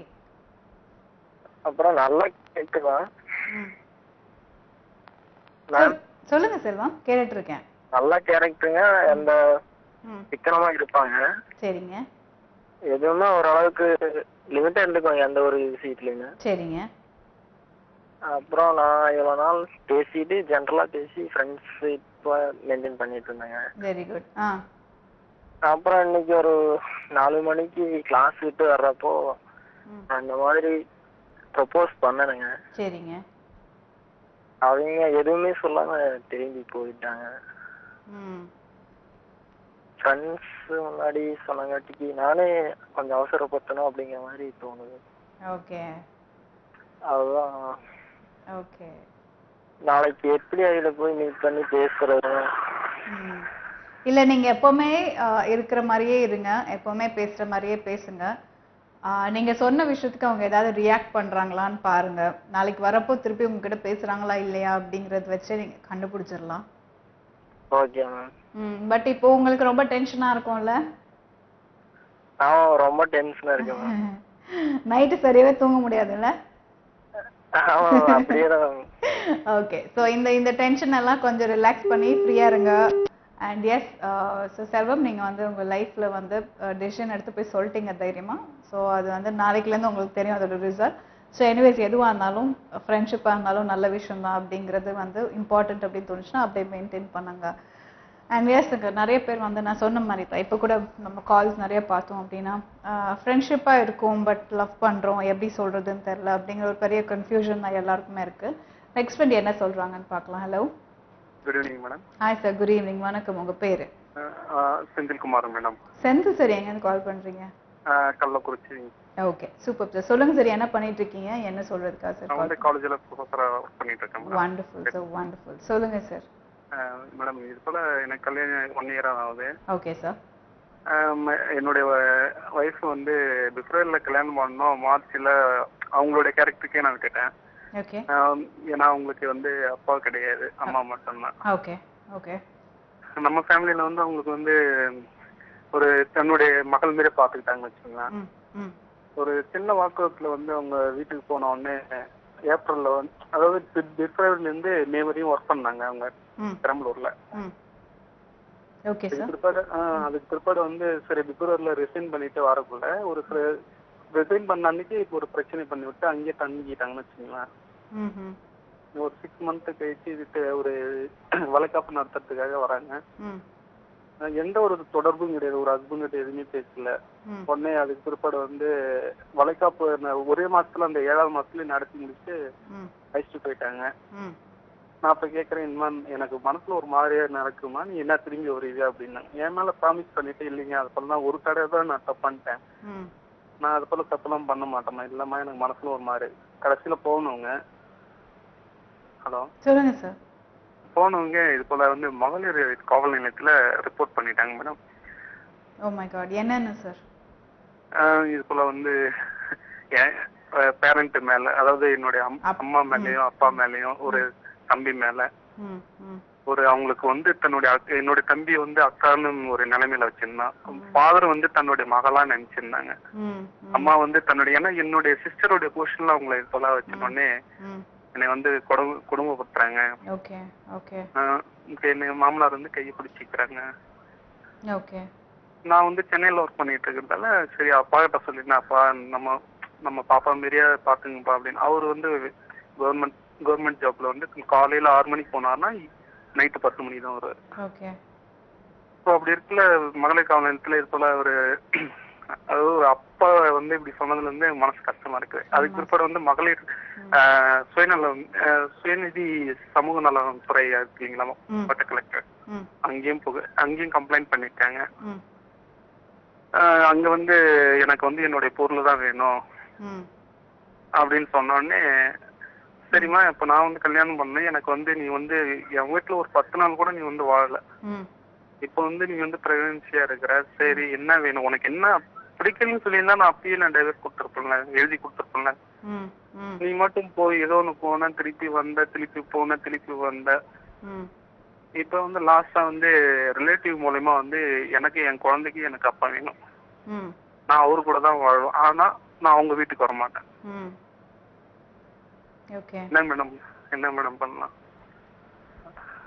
அப்புறம் நல்லா கேக்குதான் ம் மேம் சொல்லுங்க செல்வம் கேட்டுட்டு இருக்கேன் நல்ல கேரக்டருங்க அந்த ம் சிக்கனமா இருப்பாங்க சரிங்க எதுவுமே ஓரளவுக்கு லிமிட்டா இருந்துக்குவாங்க எந்த ஒரு விஷயத்துலயுமே சரிங்க அப்புறம் நான் இவ்வளவு நாள் பேசிட்டு ஜென்ரலா பேசி ஃப்ரெண்ட்ஸ் இப்போ மெயின்டைன் பண்ணிட்டு இருந்தேங்க வெரி குட் ஆ அப்புறம் இன்னைக்கு ஒரு நாலு மணிக்கு கிளாஸ் விட்டு வர்றப்போ ம். அந்த மாதிரி ப்ரப்போஸ் பண்ணனுங்க சரிங்க அவங்க எதுவுமே சொல்லாம திரும்பி போயிட்டாங்க ம் ஃப்ரெண்ட்ஸ் முன்னாடி சொன்னங்காட்டிக்கு நானே கொஞ்சம் அவசரப்பட்டணும் அப்படிங்கிற மாதிரி தோணுது ஓகே அதுதான் ஓகே நாளைக்கு எப்படி அதுல போய் மீட் பண்ணி பேசுறது ம். இல்ல நீங்க எப்பவுமே ஆஹ், இருக்கிற மாதிரியே இருங்க எப்பவுமே பேசுற மாதிரியே பேசுங்க ஆஹ், நீங்க சொன்ன விஷயத்துக்கு அவங்க ஏதாவது ரியாக்ட் பண்றாங்களான்னு பாருங்க நாளைக்கு வரப்போ திருப்பி உங்ககிட்ட பேசுறாங்களா இல்லையா அப்படிங்கறத வச்சு நீங்க கண்டுபிடிச்சிடலாம் ஓகே மேம் ம் பட் இப்போ உங்களுக்கு ரொம்ப டென்ஷனா இருக்கும்ல நான் ரொம்ப டென்ஷனா இருக்கேன் மேம் நைட்டு சரியாவே தூங்க முடியாதுல்ல ஆமா அப்படியே தான் ஓகே ஸோ இந்த இந்த டென்ஷன் எல்லாம் கொஞ்சம் ரிலாக்ஸ் பண்ணி ஃப்ரீயா இருங்க அண்ட் எஸ் ஸோ செல்வம் நீங்க வந்து உங்க லைஃப்ல வந்து டெசிஷன் எடுத்து போய் சொல்லிட்டீங்க தைரியமா ஸோ அது வந்து நாளைக்குலேருந்து உங்களுக்கு தெரியும் அதோட ரிசல்ட் ஸோ எனிவேஸ் எதுவாக இருந்தாலும் ஃப்ரெண்ட்ஷிப்பாக இருந்தாலும் நல்ல விஷயம் தான் அப்படிங்கிறது வந்து இம்பார்ட்டன்ட் அப்படின்னு தோணுச்சுன்னா அப்படியே மெயின்டைன் பண்ணுங்க அண்ட் எஸ் நிறைய பேர் வந்து நான் சொன்ன மாதிரி தான் இப்போ கூட நம்ம கால்ஸ் நிறைய பார்த்தோம் அப்படின்னா ஃப்ரெண்ட்ஷிப்பாக இருக்கும் பட் லவ் பண்ணுறோம் எப்படி சொல்கிறதுன்னு தெரில அப்படிங்கிற ஒரு பெரிய கன்ஃபியூஷன் தான் எல்லாருக்குமே இருக்கு நெக்ஸ்ட் ஃப்ரெண்ட் என்ன சொல்கிறாங்கன்னு பார்க்கலாம் hello good evening madam hi sir good evening வணக்கம் உங்கள் பேர் செந்தில்குமார் மேடம் செந்தில் சார் எங்கேருந்து கால் பண்ணுறீங்க கள்ளக்குறிச்சி ஓகே சூப்பர் சார் சொல்லுங்க சார் என்ன பண்ணிட்டு இருக்கீங்க என்ன சொல்றதுக்கா சார் நான் வந்து காலேஜில் ப்ரொஃபஸராக ஒர்க் பண்ணிட்டு இருக்கேன் மேடம் வண்டர்ஃபுல் சார் வண்டர்ஃபுல் சொல்லுங்க சார் மேடம் இது போல எனக்கு கல்யாணம் ஒன் இயர் ஆகுது ஓகே சார் ஆம், என்னுடைய ஒய்ஃப் வந்து பிப்ரவரியில் கல்யாணம் பண்ணோம் மார்ச்ல அவங்களுடைய கேரக்டருக்கே நான் கேட்டேன் ஓகே ஆம், ஏன்னா அவங்களுக்கு வந்து அப்பா கிடையாது அம்மா மட்டும்தான் ஓகே ஓகே நம்ம ஃபேமிலியில வந்து அவங்களுக்கு வந்து ஒரு தன்னுடைய மகள் மாரி பார்த்துக்கிட்டாங்க வச்சுக்கோங்களேன் ம் ம் ஒரு சின்ன வாக்குவத்துல வந்து அவங்க வீட்டுக்கு போன உடனே ஏப்ரல்ல வந்து அதாவது பிப்- பிப்ரவரில இருந்து மே வரையும் ஒர்க் பண்ணாங்க அவங்க ம் பெரம்பலூர்ல ம் ஓகே அதுக்கு சார் பிற்பாடு ஆஹ், அதுக்கு பிற்பாடு வந்து சரி பிப்ரவரில ரிசைன் பண்ணிட்டு வரக்குள்ள ஒரு ரிசைன் பண்ண அன்னைக்கு இப்போ ஒரு பிரச்சனை பண்ணி விட்டு அங்கேயே தங்கிட்டாங்கன்னு வச்சுக்கோங்களேன் ம் ம் ஒரு சிக்ஸ் மந்த் கழிச்சு இதுக்கு ஒரு வளைகாப்பு நடத்துறதுக்காக வராங்க ம் ஆஹ், எந்த ஒரு தொடர்பும் கிடையாது ஒரு ஹஸ்பண்ட் கிட்ட எதுவுமே பேசல ம் உடனே அதுக்கு பிற்பாடு வந்து வளைகாப்பு ந- ஒரே மாசத்துல அந்த ஏழாவது மாசத்துல நடத்தி முடிச்சு ம் அழைச்சிட்டு போயிட்டாங்க ம் நான் அப்ப கேக்குறேன் இனிமே எனக்கு மனசுல ஒரு மாதிரியா நடக்குமா நீ என்ன திரும்பி வருவியா அப்படின்னாங்க என் மேல ப்ராமிஸ் பண்ணிட்டு இல்லைங்க அது போல தான் ஒரு தடவை தான் நான் தப்பு பண்ணிட்டேன் ம் நான் அது போல தப்பெல்லாம் பண்ண மாட்டேமா இல்லம்மா எனக்கு மனசுல ஒரு மாதிரி கடைசியில போனவங்க ஹலோ சொல்லுங்க சார் போனவங்க இது போல வந்து மகளிர் காவல் நிலையத்துல ரிப்போர்ட் பண்ணிட்டாங்க மேடம் ஓ மை காட் என்னென்ன சார் இது போல வந்து பேரண்ட் மேல அதாவது என்னுடைய அம்- அப்- அம்மா மேலயும் அப்பா மேலயும் ஒரு தம்பி மேல ம் ம் ஒரு அவங்களுக்கு வந்து தன்னுடைய அக்க- என்னுடைய தம்பி வந்து அக்கான்னு ஒரு நிலைமையில வச்சிருந்தான் ஃபாதர் வந்து தன்னுடைய மகளா நினைச்சிருந்தாங்க ம் அம்மா வந்து தன்னுடைய ஏன்னா என்னுடைய சிஸ்டருடைய பொசிஷன்ல அவங்களை இது போல வச்சிருந்தோடனே ம் என்னை வந்து குடும்ப குடும்பப்படுத்துறாங்க ஓகே ஓகே ஆஹ் இப்ப என்னை மாமனார் வந்து கையை பிடிச்சிக்கிறாங்க ஓகே நான் வந்து சென்னையில ஒர்க் பண்ணிட்டு இருக்கிறதால சரி அப்பா கிட்ட சொல்லிருந்தேன் அப்பா நம்ம நம்ம பாப்பா மாரியா பாத்துங்கப்பா அப்படின்னு அவர் வந்து கவர்மெண்ட் கவர்மெண்ட் ஜாப்ல வந்து காலையில ஆறு மணிக்கு போனாருன்னா நைட்டு பத்து மணி தான் வருவாரு ஓகே ஸோ அப்படி இருக்கல மகளிர் காவல் நிலையத்துல இது போல ஒரு அதாவது ஒரு அப்பா வந்து இப்படி சொன்னதுல இருந்து மனசு கஷ்டமா இருக்கு அதுக்கு பிற்பாடு வந்து மகளிர் ஆஹ், சுயநலம் ஆஹ், சுயநிதி சமூக நலம் துறை இருக்கீங்களா ம். மாவட்ட கலெக்டர் ம் அங்கேயும் புக அங்கேயும் கம்ப்ளைண்ட் பண்ணிருக்காங்க ம் ஆஹ், அங்க வந்து எனக்கு வந்து என்னுடைய பொருள் தான் வேணும் ம் அப்படின்னு சொன்ன உடனே சரிம்மா இப்ப நான் வந்து கல்யாணம் பண்ணேன் எனக்கு வந்து நீ வந்து என் வீட்டுல ஒரு பத்து நாள் கூட நீ வந்து வாழல ம் இப்போ வந்து நீ வந்து பிரெக்னன்சியா இருக்கிற சரி என்ன வேணும் உனக்கு என்ன பிடிக்கலன்னு சொல்லியிருந்தா நான் அப்பயே நான் டைவர்ஸ் கொடுத்துருப்பேன்ல எழுதி கொடுத்துருப்பேன்ல ம் ம் நீ மட்டும் போய் ஏதோ ஒன்று போன திருப்பி வந்த திருப்பி போன திருப்பி வந்த ம் இப்போ வந்து லாஸ்டா வந்து ரிலேட்டிவ் மூலயமா வந்து எனக்கு என் குழந்தைக்கு எனக்கு அப்பா வேணும் ம் நான் அவரு கூட தான் வாழ்வேன் ஆனா நான் அவங்க வீட்டுக்கு வர மாட்டேன் ம் ஓகே என்ன மேடம் என்ன மேடம் பண்ணலாம்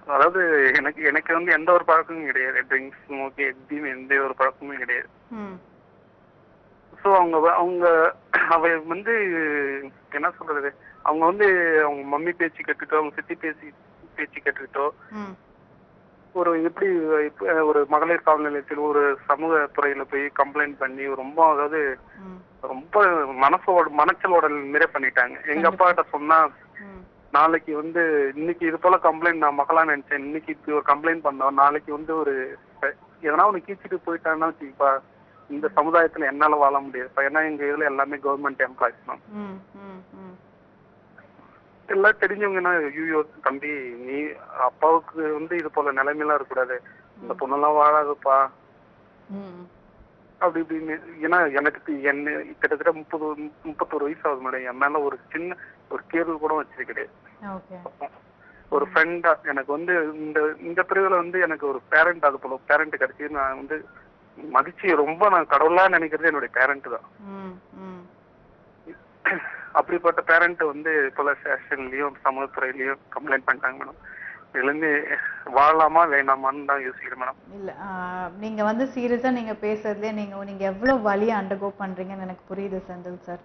அதாவது எனக்கு எனக்கு வந்து எந்த ஒரு பழக்கமும் கிடையாது ட்ரிங்க்ஸ் ஸ்மோக் எதுவும் எந்த ஒரு பழக்கமும் கிடையாது ம் ஸோ அவங்க வ- அவங்க அவ வந்து என்ன சொல்றது அவங்க வந்து அவங்க மம்மி பேச்சு கேட்டுட்டோ அவங்க சித்தி பேச்சு பேச்சு கேட்டுக்கிட்டோ ம் ஒரு எப்படி இப்ப ஒரு மகளிர் காவல் நிலையத்தில் ஒரு சமூக துறையில போய் கம்ப்ளைண்ட் பண்ணி ரொம்ப அதாவது ம் ரொம்ப மனசோட மனச்சலோட மாரி பண்ணிட்டாங்க எங்க அப்பா கிட்ட சொன்னா ம் நாளைக்கு வந்து இன்னைக்கு இது போல கம்ப்ளைண்ட் நான் மகளா நினைச்சேன் இன்னைக்கு இப்படி ஒரு கம்ப்ளைண்ட் பண்ணோம் நாளைக்கு வந்து ஒரு எதனா ஒன்று கீச்சிட்டு போயிட்டாங்கன்னா வச்சுக்கப்பா இந்த சமுதாயத்துல என்னால வாழ முடியாது ஏன்னா எங்க இதுல எல்லாமே கவர்மெண்ட் எம்ப்ளாய்ஸ் தான் ம் ம் ம் எல்லாம் தெரிஞ்சவங்கன்னா ஐயோ தம்பி நீ அப்பாவுக்கு வந்து இது போல நிலைமையெல்லாம் இருக்கக்கூடாது இந்த பொண்ணெல்லாம் வாழாதுப்பா ம் அப்படி இப்படின்னு ஏன்னா எனக்கு தி- என்ன கிட்டத்தட்ட முப்பது முப்பத்தொரு வயசு ஆகுது மேடம் என் மேல ஒரு சின்ன ஒரு கேள்வி கூட வச்சது கிடையாது ஓகே ஒரு ஃப்ரெண்டா எனக்கு வந்து இந்த இந்த பிரிவுல வந்து எனக்கு ஒரு பேரண்ட் அது போல பேரண்ட் கிடைச்சி நான் வந்து மதிச்சு ரொம்ப நான் கடவுளா நினைக்கிறது என்னுடைய பேரண்ட் தான் ம் ம் அப்படிப்பட்ட பேரண்ட் வந்து போல ஸ்டேஷன்லயும் சமூகத்துறையிலயும் கம்ப்ளைண்ட் பண்ணிட்டாங்க மேடம் இதுல இருந்து வாழலாமா வேணாமான்னு தான் யோசிக்கிறேன் மேடம் இல்ல ஆஹ், நீங்க வந்து சீரியஸா நீங்க பேசுறதுலயே நீங்க நீங்க எவ்வளவு வலியை அண்டர்கோ பண்றீங்கன்னு எனக்கு புரியுது செந்தில் சார்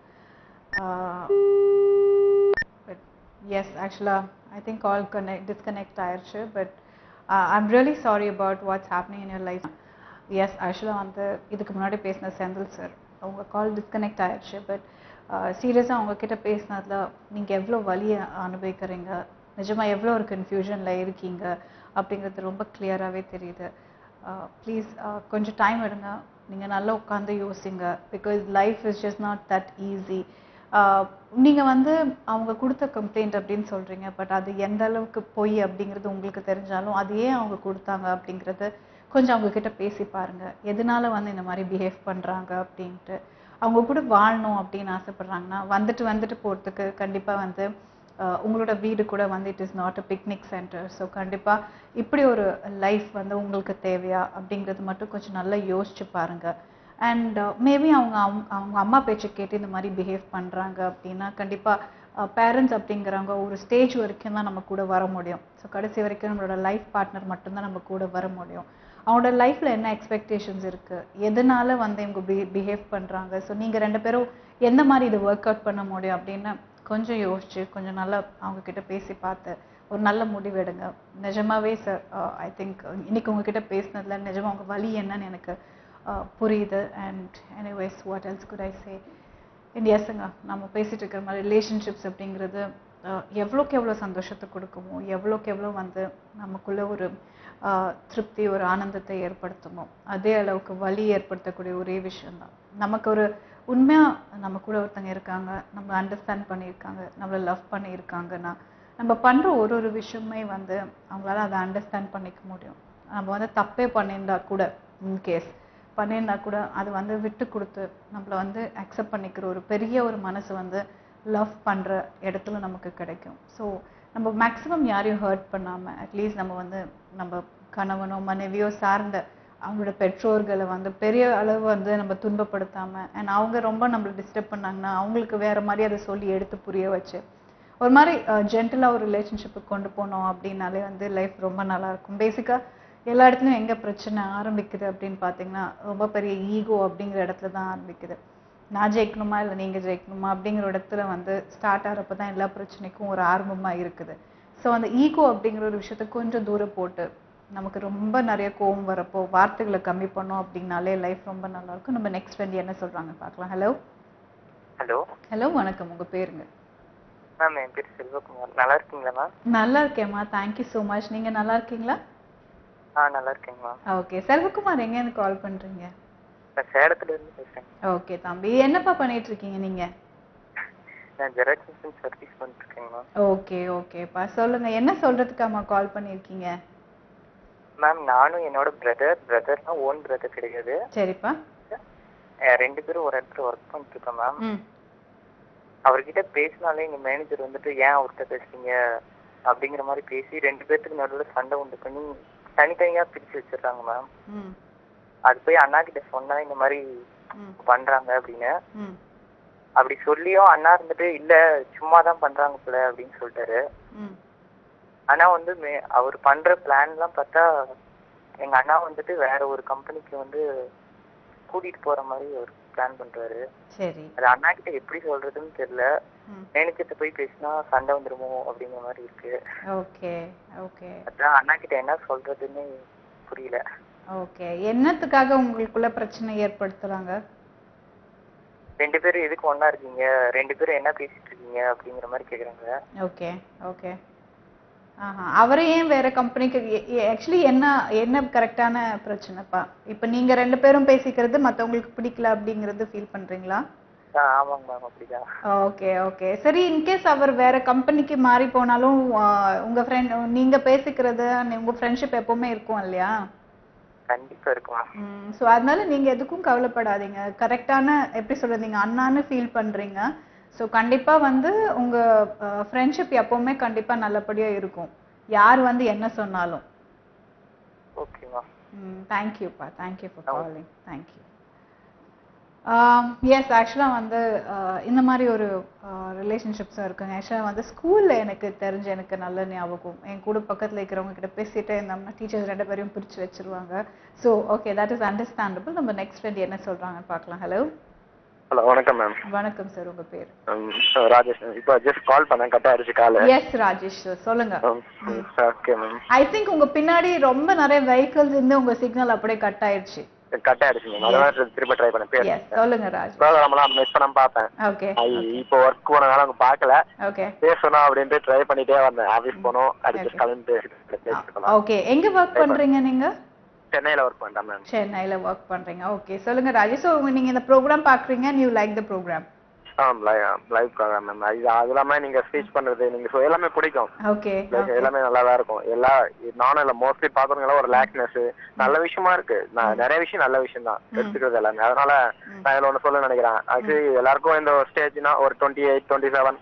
பட் எஸ் ஆக்சுவலா I think call connect disconnect ஆயிருச்சு but I'm really sorry about what's happening in your life yes ஆக்சுவலாக வந்து இதுக்கு முன்னாடி பேசின செந்தில் சார் உங்க கால் டிஸ்கனெக்ட் ஆயிருச்சு பட் சீரியஸாக உங்ககிட்ட பேசினதுல நீங்க எவ்வளோ வலியை அனுபவிக்கிறீங்க நிஜமா எவ்வளோ ஒரு கன்ஃபியூஷன்ல இருக்கீங்க அப்படிங்கிறது ரொம்ப கிளியராகவே தெரியுது ப்ளீஸ் கொஞ்சம் டைம் எடுங்க நீங்க நல்லா உட்காந்து யோசிங்க because life is just not that easy நீங்க வந்து அவங்க கொடுத்த கம்ப்ளைண்ட் அப்படின்னு சொல்றீங்க பட் அது எந்த அளவுக்கு பொய் அப்படிங்கிறது உங்களுக்கு தெரிஞ்சாலும் அது ஏன் அவங்க கொடுத்தாங்க அப்படிங்கிறது கொஞ்சம் அவங்க கிட்ட பேசி பாருங்க எதனால வந்து இந்த மாதிரி பிஹேவ் பண்றாங்க அப்படின்ட்டு அவங்க கூட வாழணும் அப்படின்னு ஆசைப்படுறாங்கன்னா வந்துட்டு வந்துட்டு போறதுக்கு கண்டிப்பா வந்து அஹ், உங்களோட வீடு கூட வந்து it is not a picnic center so கண்டிப்பா இப்படி ஒரு லைஃப் வந்து உங்களுக்கு தேவையா அப்படிங்கிறது மட்டும் கொஞ்சம் நல்லா யோசிச்சு பாருங்க அண்ட் மேபி அவங்க அவங்க அவங்க அம்மா பேச்சை கேட்டு இந்த மாதிரி பிஹேவ் பண்றாங்க அப்படின்னா கண்டிப்பா பேரண்ட்ஸ் அப்படிங்கிறவங்க ஒரு ஸ்டேஜ் வரைக்கும் தான் நம்ம கூட வர முடியும் ஸோ கடைசி வரைக்கும் நம்மளோட லைஃப் பார்ட்னர் மட்டும்தான் நம்ம கூட வர முடியும் அவங்களோட லைஃப்ல என்ன எக்ஸ்பெக்டேஷன்ஸ் இருக்கு எதனால வந்து இவங்க பிஹேவ் பண்றாங்க ஸோ நீங்க ரெண்டு பேரும் எந்த மாதிரி இது ஒர்க் அவுட் பண்ண முடியும் அப்படின்னு கொஞ்சம் யோசிச்சு கொஞ்சம் நல்லா அவங்க கிட்ட பேசி பார்த்து ஒரு நல்ல முடிவு எடுங்க நிஜமாவே சார் ஐ திங்க் இன்னைக்கு உங்ககிட்ட பேசினதுல நிஜமா உங்க வலி என்னன்னு எனக்கு uh, புரியுது and anyways what else good I say and எஸ்ங்க நம்ம பேசிட்டு இருக்கிற மாதிரி ரிலேஷன்ஷிப்ஸ் அப்படிங்கிறது அஹ், எவ்வளோக்கு எவ்வளோ சந்தோஷத்தை கொடுக்குமோ எவ்வளோக்கு எவ்வளோ வந்து நமக்குள்ள ஒரு அஹ், திருப்தி ஒரு ஆனந்தத்தை ஏற்படுத்துமோ அதே அளவுக்கு வலி ஏற்படுத்தக்கூடிய ஒரே விஷயம்தான் நமக்கு ஒரு உண்மையா நம்ம கூட ஒருத்தங்க இருக்காங்க நம்ம அண்டர்ஸ்டாண்ட் பண்ணியிருக்காங்க நம்மளை லவ் பண்ணியிருக்காங்கன்னா நம்ம பண்ற ஒரு ஒரு விஷயமே வந்து அவங்களால அதை அண்டர்ஸ்டாண்ட் பண்ணிக்க முடியும் நம்ம வந்து தப்பே பண்ணியிருந்தா கூட இன்கேஸ் பண்ணியிருந்தா கூட அது வந்து விட்டு கொடுத்து நம்மள வந்து அக்செப்ட் பண்ணிக்கிற ஒரு பெரிய ஒரு மனசு வந்து லவ் பண்ற இடத்துல நமக்கு கிடைக்கும் ஸோ நம்ம மேக்ஸிமம் யாரையும் ஹர்ட் பண்ணாம அட்லீஸ்ட் நம்ம வந்து நம்ம கணவனோ மனைவியோ சார்ந்த அவங்களோட பெற்றோர்களை வந்து பெரிய அளவு வந்து நம்ம துன்பப்படுத்தாம அண்ட் அவங்க ரொம்ப நம்மளை டிஸ்டர்ப் பண்ணாங்கன்னா அவங்களுக்கு வேற மாதிரி அதை சொல்லி எடுத்து புரிய வச்சு ஒரு மாதிரி ஜென்டலாக ஒரு ரிலேஷன்ஷிப்புக்கு கொண்டு போனோம் அப்படின்னாலே வந்து லைஃப் ரொம்ப நல்லா இருக்கும் பேசிக்கா எல்லா இடத்துலயும் எங்க பிரச்சனை ஆரம்பிக்குது அப்படின்னு பார்த்தீங்கன்னா ரொம்ப பெரிய ஈகோ அப்படிங்கிற இடத்துல தான் ஆரம்பிக்குது நான் ஜெயிக்கணுமா இல்லை நீங்க ஜெயிக்கணுமா அப்படிங்கிற இடத்துல வந்து ஸ்டார்ட் ஆகிறப்ப தான் எல்லா பிரச்சனைக்கும் ஒரு ஆரம்பமா இருக்குது ஸோ அந்த ஈகோ அப்படிங்கிற ஒரு விஷயத்த கொஞ்சம் தூரம் போட்டு நமக்கு ரொம்ப நிறைய கோவம் வரப்போ வார்த்தைகளை கம்மி பண்ணோம் அப்படின்னாலே லைஃப் ரொம்ப நல்லா இருக்கும் நம்ம நெக்ஸ்ட் வந்து என்ன சொல்றாங்க பார்க்கலாம் ஹலோ ஹலோ ஹலோ வணக்கம் உங்க பேருங்க மேம் என் பேர் செல்வகுமார் நல்லா இருக்கீங்களா மேம் நல்லா இருக்கேம்மா தேங்க்யூ ஸோ மச் நீங்க நல்லா இருக்கீங்களா ஆ நல்லா இருக்கேங்க மேம் ஓகே செல்வகுமார் எங்கேருந்து கால் பண்றீங்க நான் சேலத்துல இருந்து பேசுறேன் ஓகே தம்பி என்னப்பா பண்ணிட்டு இருக்கீங்க நீங்க நான் ஜெராக்ஸ் மிஷின் சர்வீஸ் பண்ணிட்டு இருக்கேங்க மேம் ஓகே ஓகேப்பா சொல்லுங்க என்ன சொல்றதுக்காமா கால் பண்ணிருக்கீங்க மேம் நானும் என்னோட பிரதர் பிரதர்னா ஓன் பிரதர் கிடையாது சரிப்பா அஹ் ரெண்டு பேரும் ஒரு இடத்துல ஒர்க் பண்ணிட்டு இருக்கோம் மேம் ம் அவர்கிட்ட பேசினாலே எங்க மேனேஜர் வந்துட்டு ஏன் அவர்கிட்ட பேசுறீங்க அப்படிங்கிற மாதிரி பேசி ரெண்டு பேர்த்துக்கு நடுவில் சண்டை உண்டு பண்ணி தனித்தனியா பிரிச்சு வச்சிடுறாங்க மேம் ம் அது போய் அண்ணா கிட்ட சொன்னா இந்த மாதிரி ம் பண்றாங்க அப்படின்னு ம் அப்படி சொல்லியும் அண்ணா இருந்துட்டு இல்ல சும்மா தான் பண்றாங்க போல அப்படின்னு சொல்லிட்டாரு ம் ஆனா வந்து மே- அவர் பண்ற பிளான்லாம் பார்த்தா எங்க அண்ணா வந்துட்டு வேற ஒரு கம்பெனிக்கு வந்து கூட்டிட்டு போற மாதிரி ஒரு பிளான் பண்றாரு சரி அது அண்ணா கிட்ட எப்படி சொல்றதுன்னு தெரியல ம். மேனேஜர்கிட்ட போய் பேசினா சண்டை வந்துருமோ அப்படிங்கிற மாதிரி இருக்கு ஓகே ஓகே அதான் அண்ணா கிட்ட என்ன சொல்றதுன்னு புரியல ஓகே என்னத்துக்காக உங்களுக்குள்ள பிரச்சனை ஏற்படுத்துறாங்க ரெண்டு பேரும் எதுக்கு ஒண்ணா இருக்கீங்க ரெண்டு பேரும் என்ன பேசிட்டு இருக்கீங்க அப்படிங்கிற மாதிரி கேக்குறாங்க ஓகே ஓகே ஆஹா அவரை ஏன் வேற கம்பெனிக்கு ஆக்சுவலி என்ன என்ன கரெக்டான பிரச்சனைப்பா இப்போ நீங்க ரெண்டு பேரும் பேசிக்கிறது மத்தவங்களுக்கு பிடிக்கல அப்படிங்கறது ஃபீல் பண்றீங்களா ஆ, ஆமாங்க மேம் அப்படிதான் ஓகே ஓகே சரி இன்கேஸ் அவர் வேற கம்பெனிக்கு மாறி போனாலும் ஆ, உங்க ஃப்ரெண்ட் நீங்க பேசிக்கிறது உங்க ஃப்ரெண்ட்ஷிப் எப்பவுமே இருக்கும் இல்லையா கண்டிப்பா இருக்கும் மேம் ஸோ அதனால நீங்க எதுக்கும் கவலைப்படாதீங்க கரெக்டான எப்படி சொல்றது நீங்க அண்ணான்னு ஃபீல் பண்றீங்க ஸோ கண்டிப்பா வந்து உங்க ஃப்ரெண்ட்ஷிப் எப்பவுமே கண்டிப்பா நல்லபடியா இருக்கும் யார் வந்து என்ன சொன்னாலும் ஓகே மேம் தேங்க்யூப்பா thank you for calling thank you yes ஆக்சுவலாக வந்து ஆஹ் இந்த மாதிரி ஒரு ரிலேஷன்ஷிப்ஸும் இருக்குங்க ஆக்சுவலாக வந்து ஸ்கூலில் எனக்கு தெரிஞ்ச எனக்கு நல்ல ஞாபகம் என் கூட பக்கத்தில் இருக்கிறவங்க கிட்ட பேசிட்டு இருந்தோம்னா டீச்சர்ஸ் ரெண்டு பேரையும் பிரித்து வச்சிருவாங்க so okay that is understandable நம்ம நெக்ஸ்ட் ஃப்ரெண்ட் என்ன சொல்கிறாங்கன்னு பார்க்கலாம் ஹலோ ஹலோ வணக்கம் மேம் வணக்கம் சார் உங்கள் பேர் ராஜேஷ் இப்போ ஜஸ்ட் கால் பண்ணேன் கட் ஆயிடுச்சு கால் எஸ் ராஜேஷ் sir. சொல்லுங்க ஓகே மேம் ஐ திங்க் உங்க பின்னாடி ரொம்ப நிறைய வெஹிக்கிள்ஸ் இருந்து உங்க சிக்னல் அப்படியே கட் ஆயிடுச்சு கட் ஆயிடுச்சு மேம் அதனால திரும்ப ட்ரை பண்ணேன் பேர் எஸ் சொல்லுங்க ராஜ் ப்ரோக்ராம்லாம் மிஸ் பண்ணாம பார்த்தேன் ஓகே அது இப்போ ஒர்க் போனதால அவங்க பார்க்கல ஓகே பேசணும் அப்படின்ட்டு ட்ரை பண்ணிட்டே வந்தேன் ஆபீஸ் போனோம் அடிச்சு Okay. கிளம்பி பேசிட்டு பேசிட்டு ஓகே எங்க ஒர்க் பண்றீங்க நீங்க சென்னையில ஒர்க் பண்ணிட்டேன் மேம் சென்னையில ஒர்க் பண்றீங்க ஓகே சொல்லுங்க ராஜேஷ் ஸோ நீங்க இந்த ப்ரோக்ராம் பாக்குறீங்க and you like the program ஆ லைவ் ப்ரோக்ராம் மேம் அது அது இல்லாம நீங்க ஸ்பீச் பண்றது நீங்க so எல்லாமே பிடிக்கும் ஓகே Like, எல்லாமே நல்லா தான் இருக்கும் எல்லா நானும் இல்ல மோஸ்ட்லி பாக்குறவங்க ஒரு லேக்னஸ் நல்ல விஷயமா இருக்கு நான் நிறைய விஷயம் நல்ல விஷயம் தான் எடுத்துக்கிறது எல்லாமே அதனால நான் இதுல ஒண்ணு சொல்ல நினைக்கிறேன் ஆக்சுவலி எல்லாருக்கும் இந்த ஸ்டேஜ்னா ஒரு டுவெண்ட்டி எயிட் டுவெண்ட்டி செவன்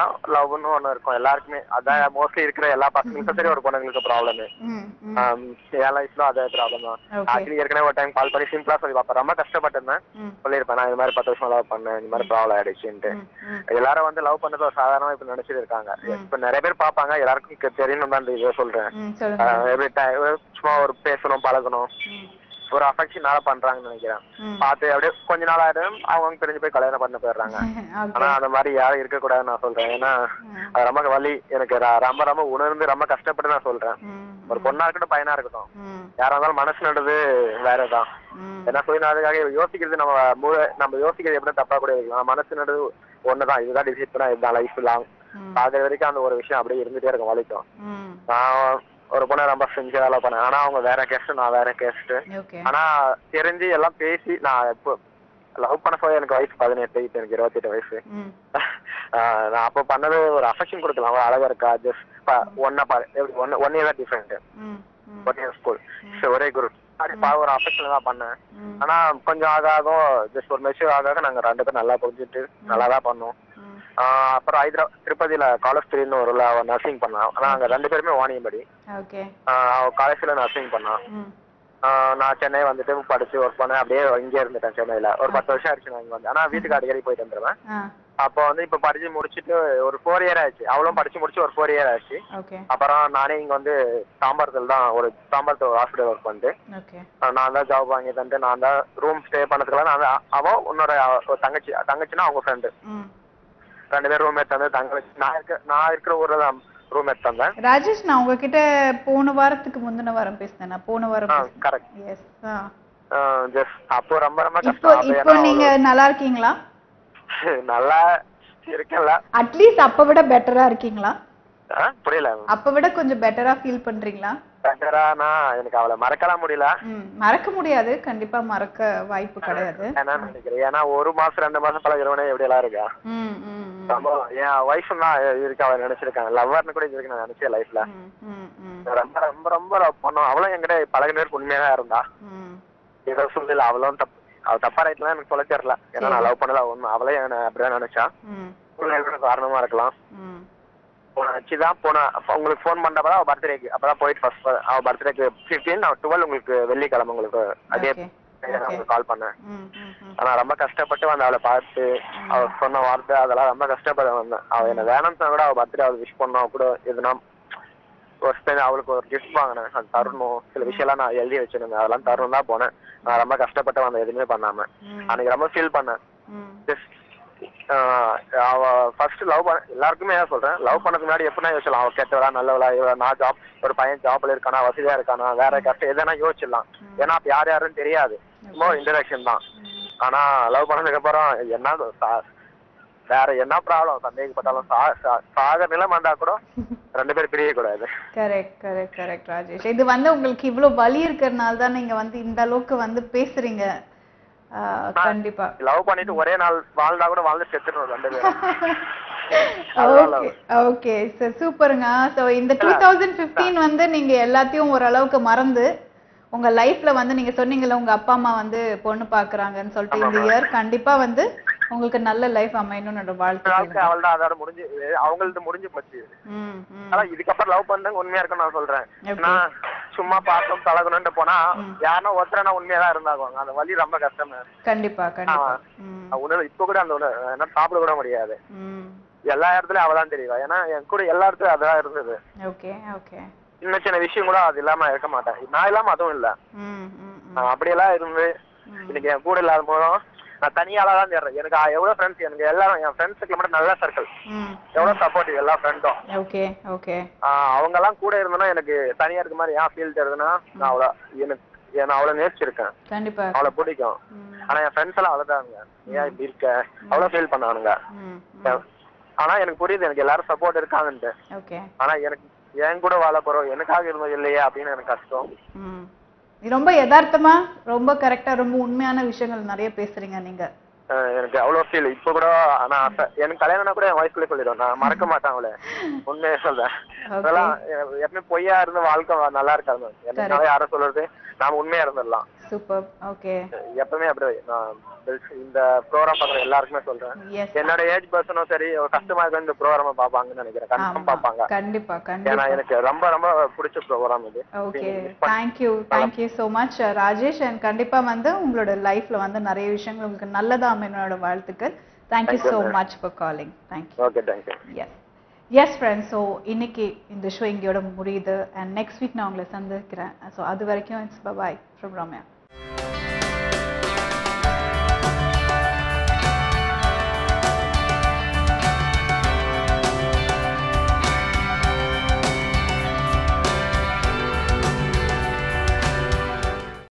லவ்னு ஒண்ணு இருக்கும் எல்லாருக்குமே அதான் மோஸ்ட்லி இருக்கிற எல்லா பசங்களுக்கும் சரி ஒரு பொண்ணுங்களுக்கு ப்ராப்ளம் ம் ம் என் லைஃப்ல அதே ப்ராப்ளம் தான் Okay. ஆக்சுவலி ஏற்கனவே ஒரு டைம் கால் பண்ணி சிம்பிளா சொல்லி பார்ப்பேன் ரொம்ப கஷ்டப்பட்டிருந்தேன் ம் சொல்லியிருப்பேன் நான் இது மாதிரி பத்து வருஷம் லவ் பண்ணேன் இந்த மாதிரி ப்ராப்ளம் ஆயிடுச்சுன்ட்டு ம், ம் எல்லாரும் வந்து லவ் பண்ணது ஒரு சாதாரணமா இப்ப நினைச்சிட்டு இருக்காங்க இப்ப நிறைய பேர் பாப்பாங்க எல்லாருக்கும் இங்க தெரியணும் தான் இந்த இதை சொல்றேன் ம் சொல்லுங்க ஆஹ் எப்படி ti- சும்மா ஒரு பேசணும் பழகணும் ம் ஒரு அஃபெக்ஷனால பண்றாங்கன்னு நினைக்கிறேன் ம் பார்த்து அப்படியே கொஞ்ச நாள் ஆயிடும் அவங்க பிரிஞ்சு போய் கல்யாணம் பண்ண போயிடுறாங்க ஆனா ஓகே அந்த மாதிரி யாரும் இருக்க கூடாதுன்னு நான் சொல்றேன் ஏன்னா அது ரொம்ப வலி எனக்கு ர- ரொம்ப ரொம்ப உணர்ந்து ரொம்ப கஷ்டப்பட்டு நான் சொல்றேன் ம் ஒரு பொண்ணா இருக்கட்டும் பையனா இருக்கட்டும் ம் யாரா இருந்தாலும் மனசு நடுறது வேறதான் ம் ஏன்னா சொல்லி நான் அதுக்காக யோசிக்கிறது நம்ம மூளை நம்ம யோசிக்கிறது எப்படி தப்பா கூட இருக்கலாம் மனசு நடுறது ஒண்ணுதான் இதுதான் டிசைட் பண்ணா இதுதான் லைஃப் லாங் ம் அது வரைக்கும் அந்த ஒரு விஷயம் அப்படியே இருந்துட்டே இருக்கும் வலிக்கும் ம் நான் ஒரு பொண்ணை ரொம்ப செஞ்சு வேலை பண்ணேன் ஆனா அவங்க வேற கேஸ்ட் நான் வேற கேஸ்ட் ஓகே ஆனா தெரிஞ்சு எல்லாம் பேசி நான் இப்போ லவ் பண்ண சொல்ல எனக்கு வயசு பதினெட்டு இப்போ எனக்கு இருபத்தெட்டு வயசு ம் ஆஹ் நான் அப்போ பண்ணது ஒரு அஃபெக்ஷன் கொடுக்கலாம் அவ அழகா இருக்கா ஜஸ்ட் ஒன்னா பாரு ஒன் ஒன் இயர் தான் டிஃப்ரெண்ட் ம் ம் ஒன் இயர் ஸ்கூல் ஒரே குரூப் அப்படி பா ஒரு அஃபெக்ஷன் தான் பண்ணேன் ம் ஆனா கொஞ்சம் ஆக ஆக ஜஸ்ட் ஒரு மெச்சூர் ஆக ஆக நாங்க ரெண்டு பேரும் நல்லா புரிஞ்சுட்டு நல்லா தான் பண்ணோம் ம் ஆஹ் அப்புறம் ஹைதரா திருப்பதியில காலேஜ் ஒரு நர்சிங் பண்ணான் ஆனா அங்க ரெண்டு பேருமே வாணியம்படி ஓகே ஆஹ் அவ காலேஜ்ல நர்சிங் பண்ணான் ம் ஆஹ் நான் சென்னை வந்துட்டு படிச்சு ஒர்க் பண்ணேன் அப்படியே இங்கே இருந்துட்டேன் சென்னையில ஒரு பத்து வருஷம் ஆயிடுச்சு நான் இங்க வந்து ஆனா வீட்டுக்கு அடிக்கடி போயிட்டு வந்துருவேன் ஆ அப்போ வந்து இப்ப படிச்சு முடிச்சுட்டு ஒரு ஃபோர் இயர் ஆயிடுச்சு அவளும் படிச்சு முடிச்சு ஒரு ஃபோர் இயர் ஆயிடுச்சு ஓகே அப்புறம் நானே இங்க வந்து தாம்பரத்தில் தான் ஒரு தாம்பரத்தில் ஒரு ஹாஸ்பிட்டல் ஒர்க் பண்ணிட்டு ஓகே ஆஹ் நான் தான் ஜாப் வாங்கி தந்துட்டு நான் தான் ரூம் ஸ்டே பண்ணதுக்குலாம் நான் தான் அவன் இன்னொரு அவ- ஒரு தங்கச்சி தங்கச்சினா அவங்க ஃப்ரெண்டு ம் ரெண்டு பேரும் ரூம் எடுத்து தந்து தங்கச்சி நான் இருக்க நான் இருக்கிற ஊர்ல தான் ரூம் எடுத்து தந்தேன் ராஜேஷ் நான் உங்ககிட்ட போன வாரத்துக்கு முந்தின வாரம் பேசினேன் நான் போன வாரம் ஆ கரெக்ட் எஸ் ஆ ஜஸ்ட் அப்போ ரொம்ப ரொம்ப இப்போ கஷ்டம் அப்ப இப்போ ஏன்னா நீங்க நல்லா இருக்கீங்களா ஒரு- நல்லா இருக்கேன்ல அட்லீஸ்ட் அப்ப விட பெட்டரா இருக்கீங்களா ஆ, புரியல அப்ப விட கொஞ்சம் பெட்டரா ஃபீல் பண்றீங்களா பெட்டரானா எனக்கு அவளை மறக்கலாம் முடியல ம் மறக்க முடியாது கண்டிப்பா மறக்க வாய்ப்பு கிடையாது என்ன நினைக்கிறேன் ஏன்னா ஒரு மாசம் ரெண்டு மாசம் பழகிறவனே எப்படி எல்லாம் இருக்கா ம் ம் ம், ரொம்ப என் ஒய்ஃப் தான் இருக்கு அவ நினைச்சிருக்காங்க லவ்வர்னு கூட இருக்கு நான் நினைச்சேன் லைஃப்ல ம், ம், ம், ரொம்ப ரொம்ப ரொம்ப லவ் பண்ணோம் அவளும் என்கிட்ட பழகினருக்கு உண்மையா தான் இருந்தா ம். ஏதோ சொல்லல அவளும் தப்பு அவ தப்பா ரைட்லாம் எனக்கு சொல்ல தெரியல ஏன்னா நான் லவ் பண்ணல உண்மை அவளே என்ன அப்படிதான் நினைச்சா ம், உள்ள கூட காரணமா இருக்கலாம் ம். போன தான் போன அப்ப உங்களுக்கு ஃபோன் பண்ணப்ப அவ பர்த்டேக்கு அப்பதான் போயிட்டு ஃபர்ஸ்ட் அவ பர்த்டேக்கு ஃபிஃப்டீன் நான் டுவெல் உங்களுக்கு வெள்ளிக்கிழமை உங்களுக்கு அதே Okay. நான் உங்களுக்கு கால் பண்ணேன் ம், ம், ம். ஆனா ரொம்ப கஷ்டப்பட்டு வந்து அவளை பார்த்து அவ சொன்ன வார்த்தை அதெல்லாம் ரொம்ப கஷ்டப்பட வந்தேன் அவ என்ன வேணும்னு சொன்னா கூட அவ பர்த்டே அவள் விஷ் பண்ணா கூட எதுனா ஒரு ஸ்பெ- அவளுக்கு ஒரு கிஃப்ட் வாங்கினேன் அது தரணும் சில விஷயம்லாம் நான் எழுதி வச்சிருந்தேன் அதெல்லாம் தரணும் தான் போனேன் நான் ரொம்ப கஷ்டப்பட்டு வந்தேன் எதுவுமே பண்ணாம அன்னைக்கு ரொம்ப ஃபீல் பண்ணேன் ம் Just, ஆஹ் அவ ஃபர்ஸ்ட் லவ் பண்ண எல்லாருக்குமே ஏன் சொல்றேன் லவ் பண்ணதுக்கு முன்னாடி எப்படின்னா யோசிச்சலாம் அவ கெட்டவளா நல்லவளா இவ நான் ஜாப் ஒரு பையன் ஜாப்ல இருக்கானா வசதியா இருக்கானா வேற கஷ்டம் எதனா யோசிச்சிடலாம் ஏன்னா அப்ப யார் யாருன்னு தெரியாது சும்மா இன்டராக்ஷன் தான் ஆனா லவ் பண்ணதுக்கு அப்புறம் என்ன சா- வேற என்ன ப்ராப்ளம் சந்தேகப்பட்டாலும் சா- சா- சாகர் நிலம் வந்தா கூட ரெண்டு பேரும் பிரிய கூடாது கரெக்ட் கரெக்ட் கரெக்ட் ராஜேஷ் இது வந்து உங்களுக்கு இவ்ளோ வலி இருக்கிறதுனால தான் நீங்க வந்து இந்த அளவுக்கு வந்து பேசுறீங்க ஆ, கண்டிப்பா லவ் பண்ணிட்டு ஒரே நாள் வாழ்ந்தா கூட வாழ்ந்து செத்துடணும் ரெண்டு பேரும் ஓகே ஓகே சார் சூப்பருங்க ஸோ இந்த டூ தௌசண்ட் ஃபிஃப்டீன் வந்து நீங்க எல்லாத்தையும் ஓரளவுக்கு மறந்து உங்க லைஃப்ல வந்து நீங்க சொன்னீங்கல்ல உங்க அப்பா அம்மா வந்து பொண்ணு பாக்குறாங்கன்னு சொல்லிட்டு இந்த இயர் கண்டிப்பா வந்து உங்களுக்கு நல்ல லைஃப் அமையணும்னு என்னோட வாழ்த்து வாழ்க்கை அவள் தான் அதோட முடிஞ்சு அவங்களது முடிஞ்சு போச்சு ம் ம் ஆனா இதுக்கப்புறம் லவ் பண்றவங்க உண்மையா இருக்குன்னு நான் சொல்றேன் Okay. நான் சும்மா பார்த்தோம் பழகணும்னு போனா யாருன்னா ஒருத்தரனா உண்மையா தான் இருந்தாங்க அந்த வலி ரொம்ப கஷ்டம் கண்டிப்பா கண்டிப்பா ம் உணவு இப்ப கூட அந்த உணவு என்ன சாப்பிட கூட முடியாது ம் எல்லா இடத்துலயும் அவதான் தெரியுவா ஏன்னா என் கூட எல்லா இடத்துலயும் அதான் இருந்தது ஓகே ஓகே சின்ன சின்ன விஷயம் கூட அது இல்லாம இருக்க மாட்டேன் நான் இல்லாம அதுவும் இல்ல ம் ம் ம் நான் அப்படியெல்லாம் இருந்து இன்னைக்கு என் கூட இல்லாத போதும் நான் தனியால தான் தேடுறேன் எனக்கு எவ்வளவு ஃப்ரெண்ட்ஸ் எனக்கு எல்லாரும் என் ஃப்ரெண்ட்ஸுக்கு மட்டும் நல்ல சர்க்கிள் ம் எவ்வளவு சப்போர்ட்டிவ் எல்லா ஃப்ரெண்டும் ஓகே ஓகே அவங்க எல்லாம் கூட இருந்தோன்னா எனக்கு தனியா இருக்க மாதிரி ஏன் ஃபீல் தருதுன்னா நான் அவள எனக்கு நான் அவளை நேசிச்சிருக்கேன் கண்டிப்பா அவளை பிடிக்கும் ஆனா என் ஃப்ரெண்ட்ஸ் எல்லாம் அவ்வளவுதாங்க ஏன் இப்படி இருக்க அவ்வளவு ஃபீல் பண்ணானுங்க ம் ஆனா எனக்கு புரியுது எனக்கு எல்லாரும் சப்போர்ட் இருக்காங்கன்ட்டு ஓகே ஆனா எனக்கு என் கூட வாழ போறோம் எனக்காக இருந்தது இல்லையே அப்படின்னு எனக்கு கஷ்டம் ம் நீ ரொம்ப யதார்த்தமா ரொம்ப கரெக்டா ரொம்ப உண்மையான விஷயங்கள் நிறைய பேசுறீங்க நீங்க அஹ் எனக்கு அவ்வளவு ஃபீல் இப்ப கூட நான் அப்ப- எனக்கு கல்யாணம்னா கூட என் வயசுல சொல்லிடுவேன் நான் மறக்க மாட்டேன் அவளை உண்மையை சொல்றேன் அதெல்லாம் எ- எப்பவுமே பொய்யா இருந்த வாழ்க்கை வ- நல்லா இருக்காது என்னால யாரும் சொல்றது நாம உண்மையா இருந்துடலாம் சூப்பர் ஓகே எப்பவுமே அப்படி நான் பெல்- இந்த ப்ரோக்ராம் பாக்குற எல்லாருக்குமே சொல்றேன் எஸ் என்னோட ஏஜ் பர்சனும் சரி ஒரு கஸ்டமா இருக்க இந்த ப்ரோக்ராம் பாப்பாங்கன்னு நினைக்கிறேன் கன்ஃபார்ம் பாப்பாங்க கண்டிப்பா ஏன்னா கண்டிப்பா எனக்கு ரொம்ப ரொம்ப பிடிச்ச ப்ரோக்ராம் இது okay thank you thank you so much Rajesh and கண்டிப்பா வந்து உங்களோட லைஃப்ல வந்து நிறைய விஷயங்கள் உங்களுக்கு நல்லதா அமையனோட வாழ்த்துக்கள் thank you so much for calling thank you okay thank you yes yes friends so இன்னைக்கு இந்த ஷோ இங்கேயோட முடியுது அண்ட் நெக்ஸ்ட் வீக் நான் உங்களை சந்திக்கிறேன் ஸோ அது வரைக்கும் இட்ஸ் பாய் ஃப்ரம் ரம்யா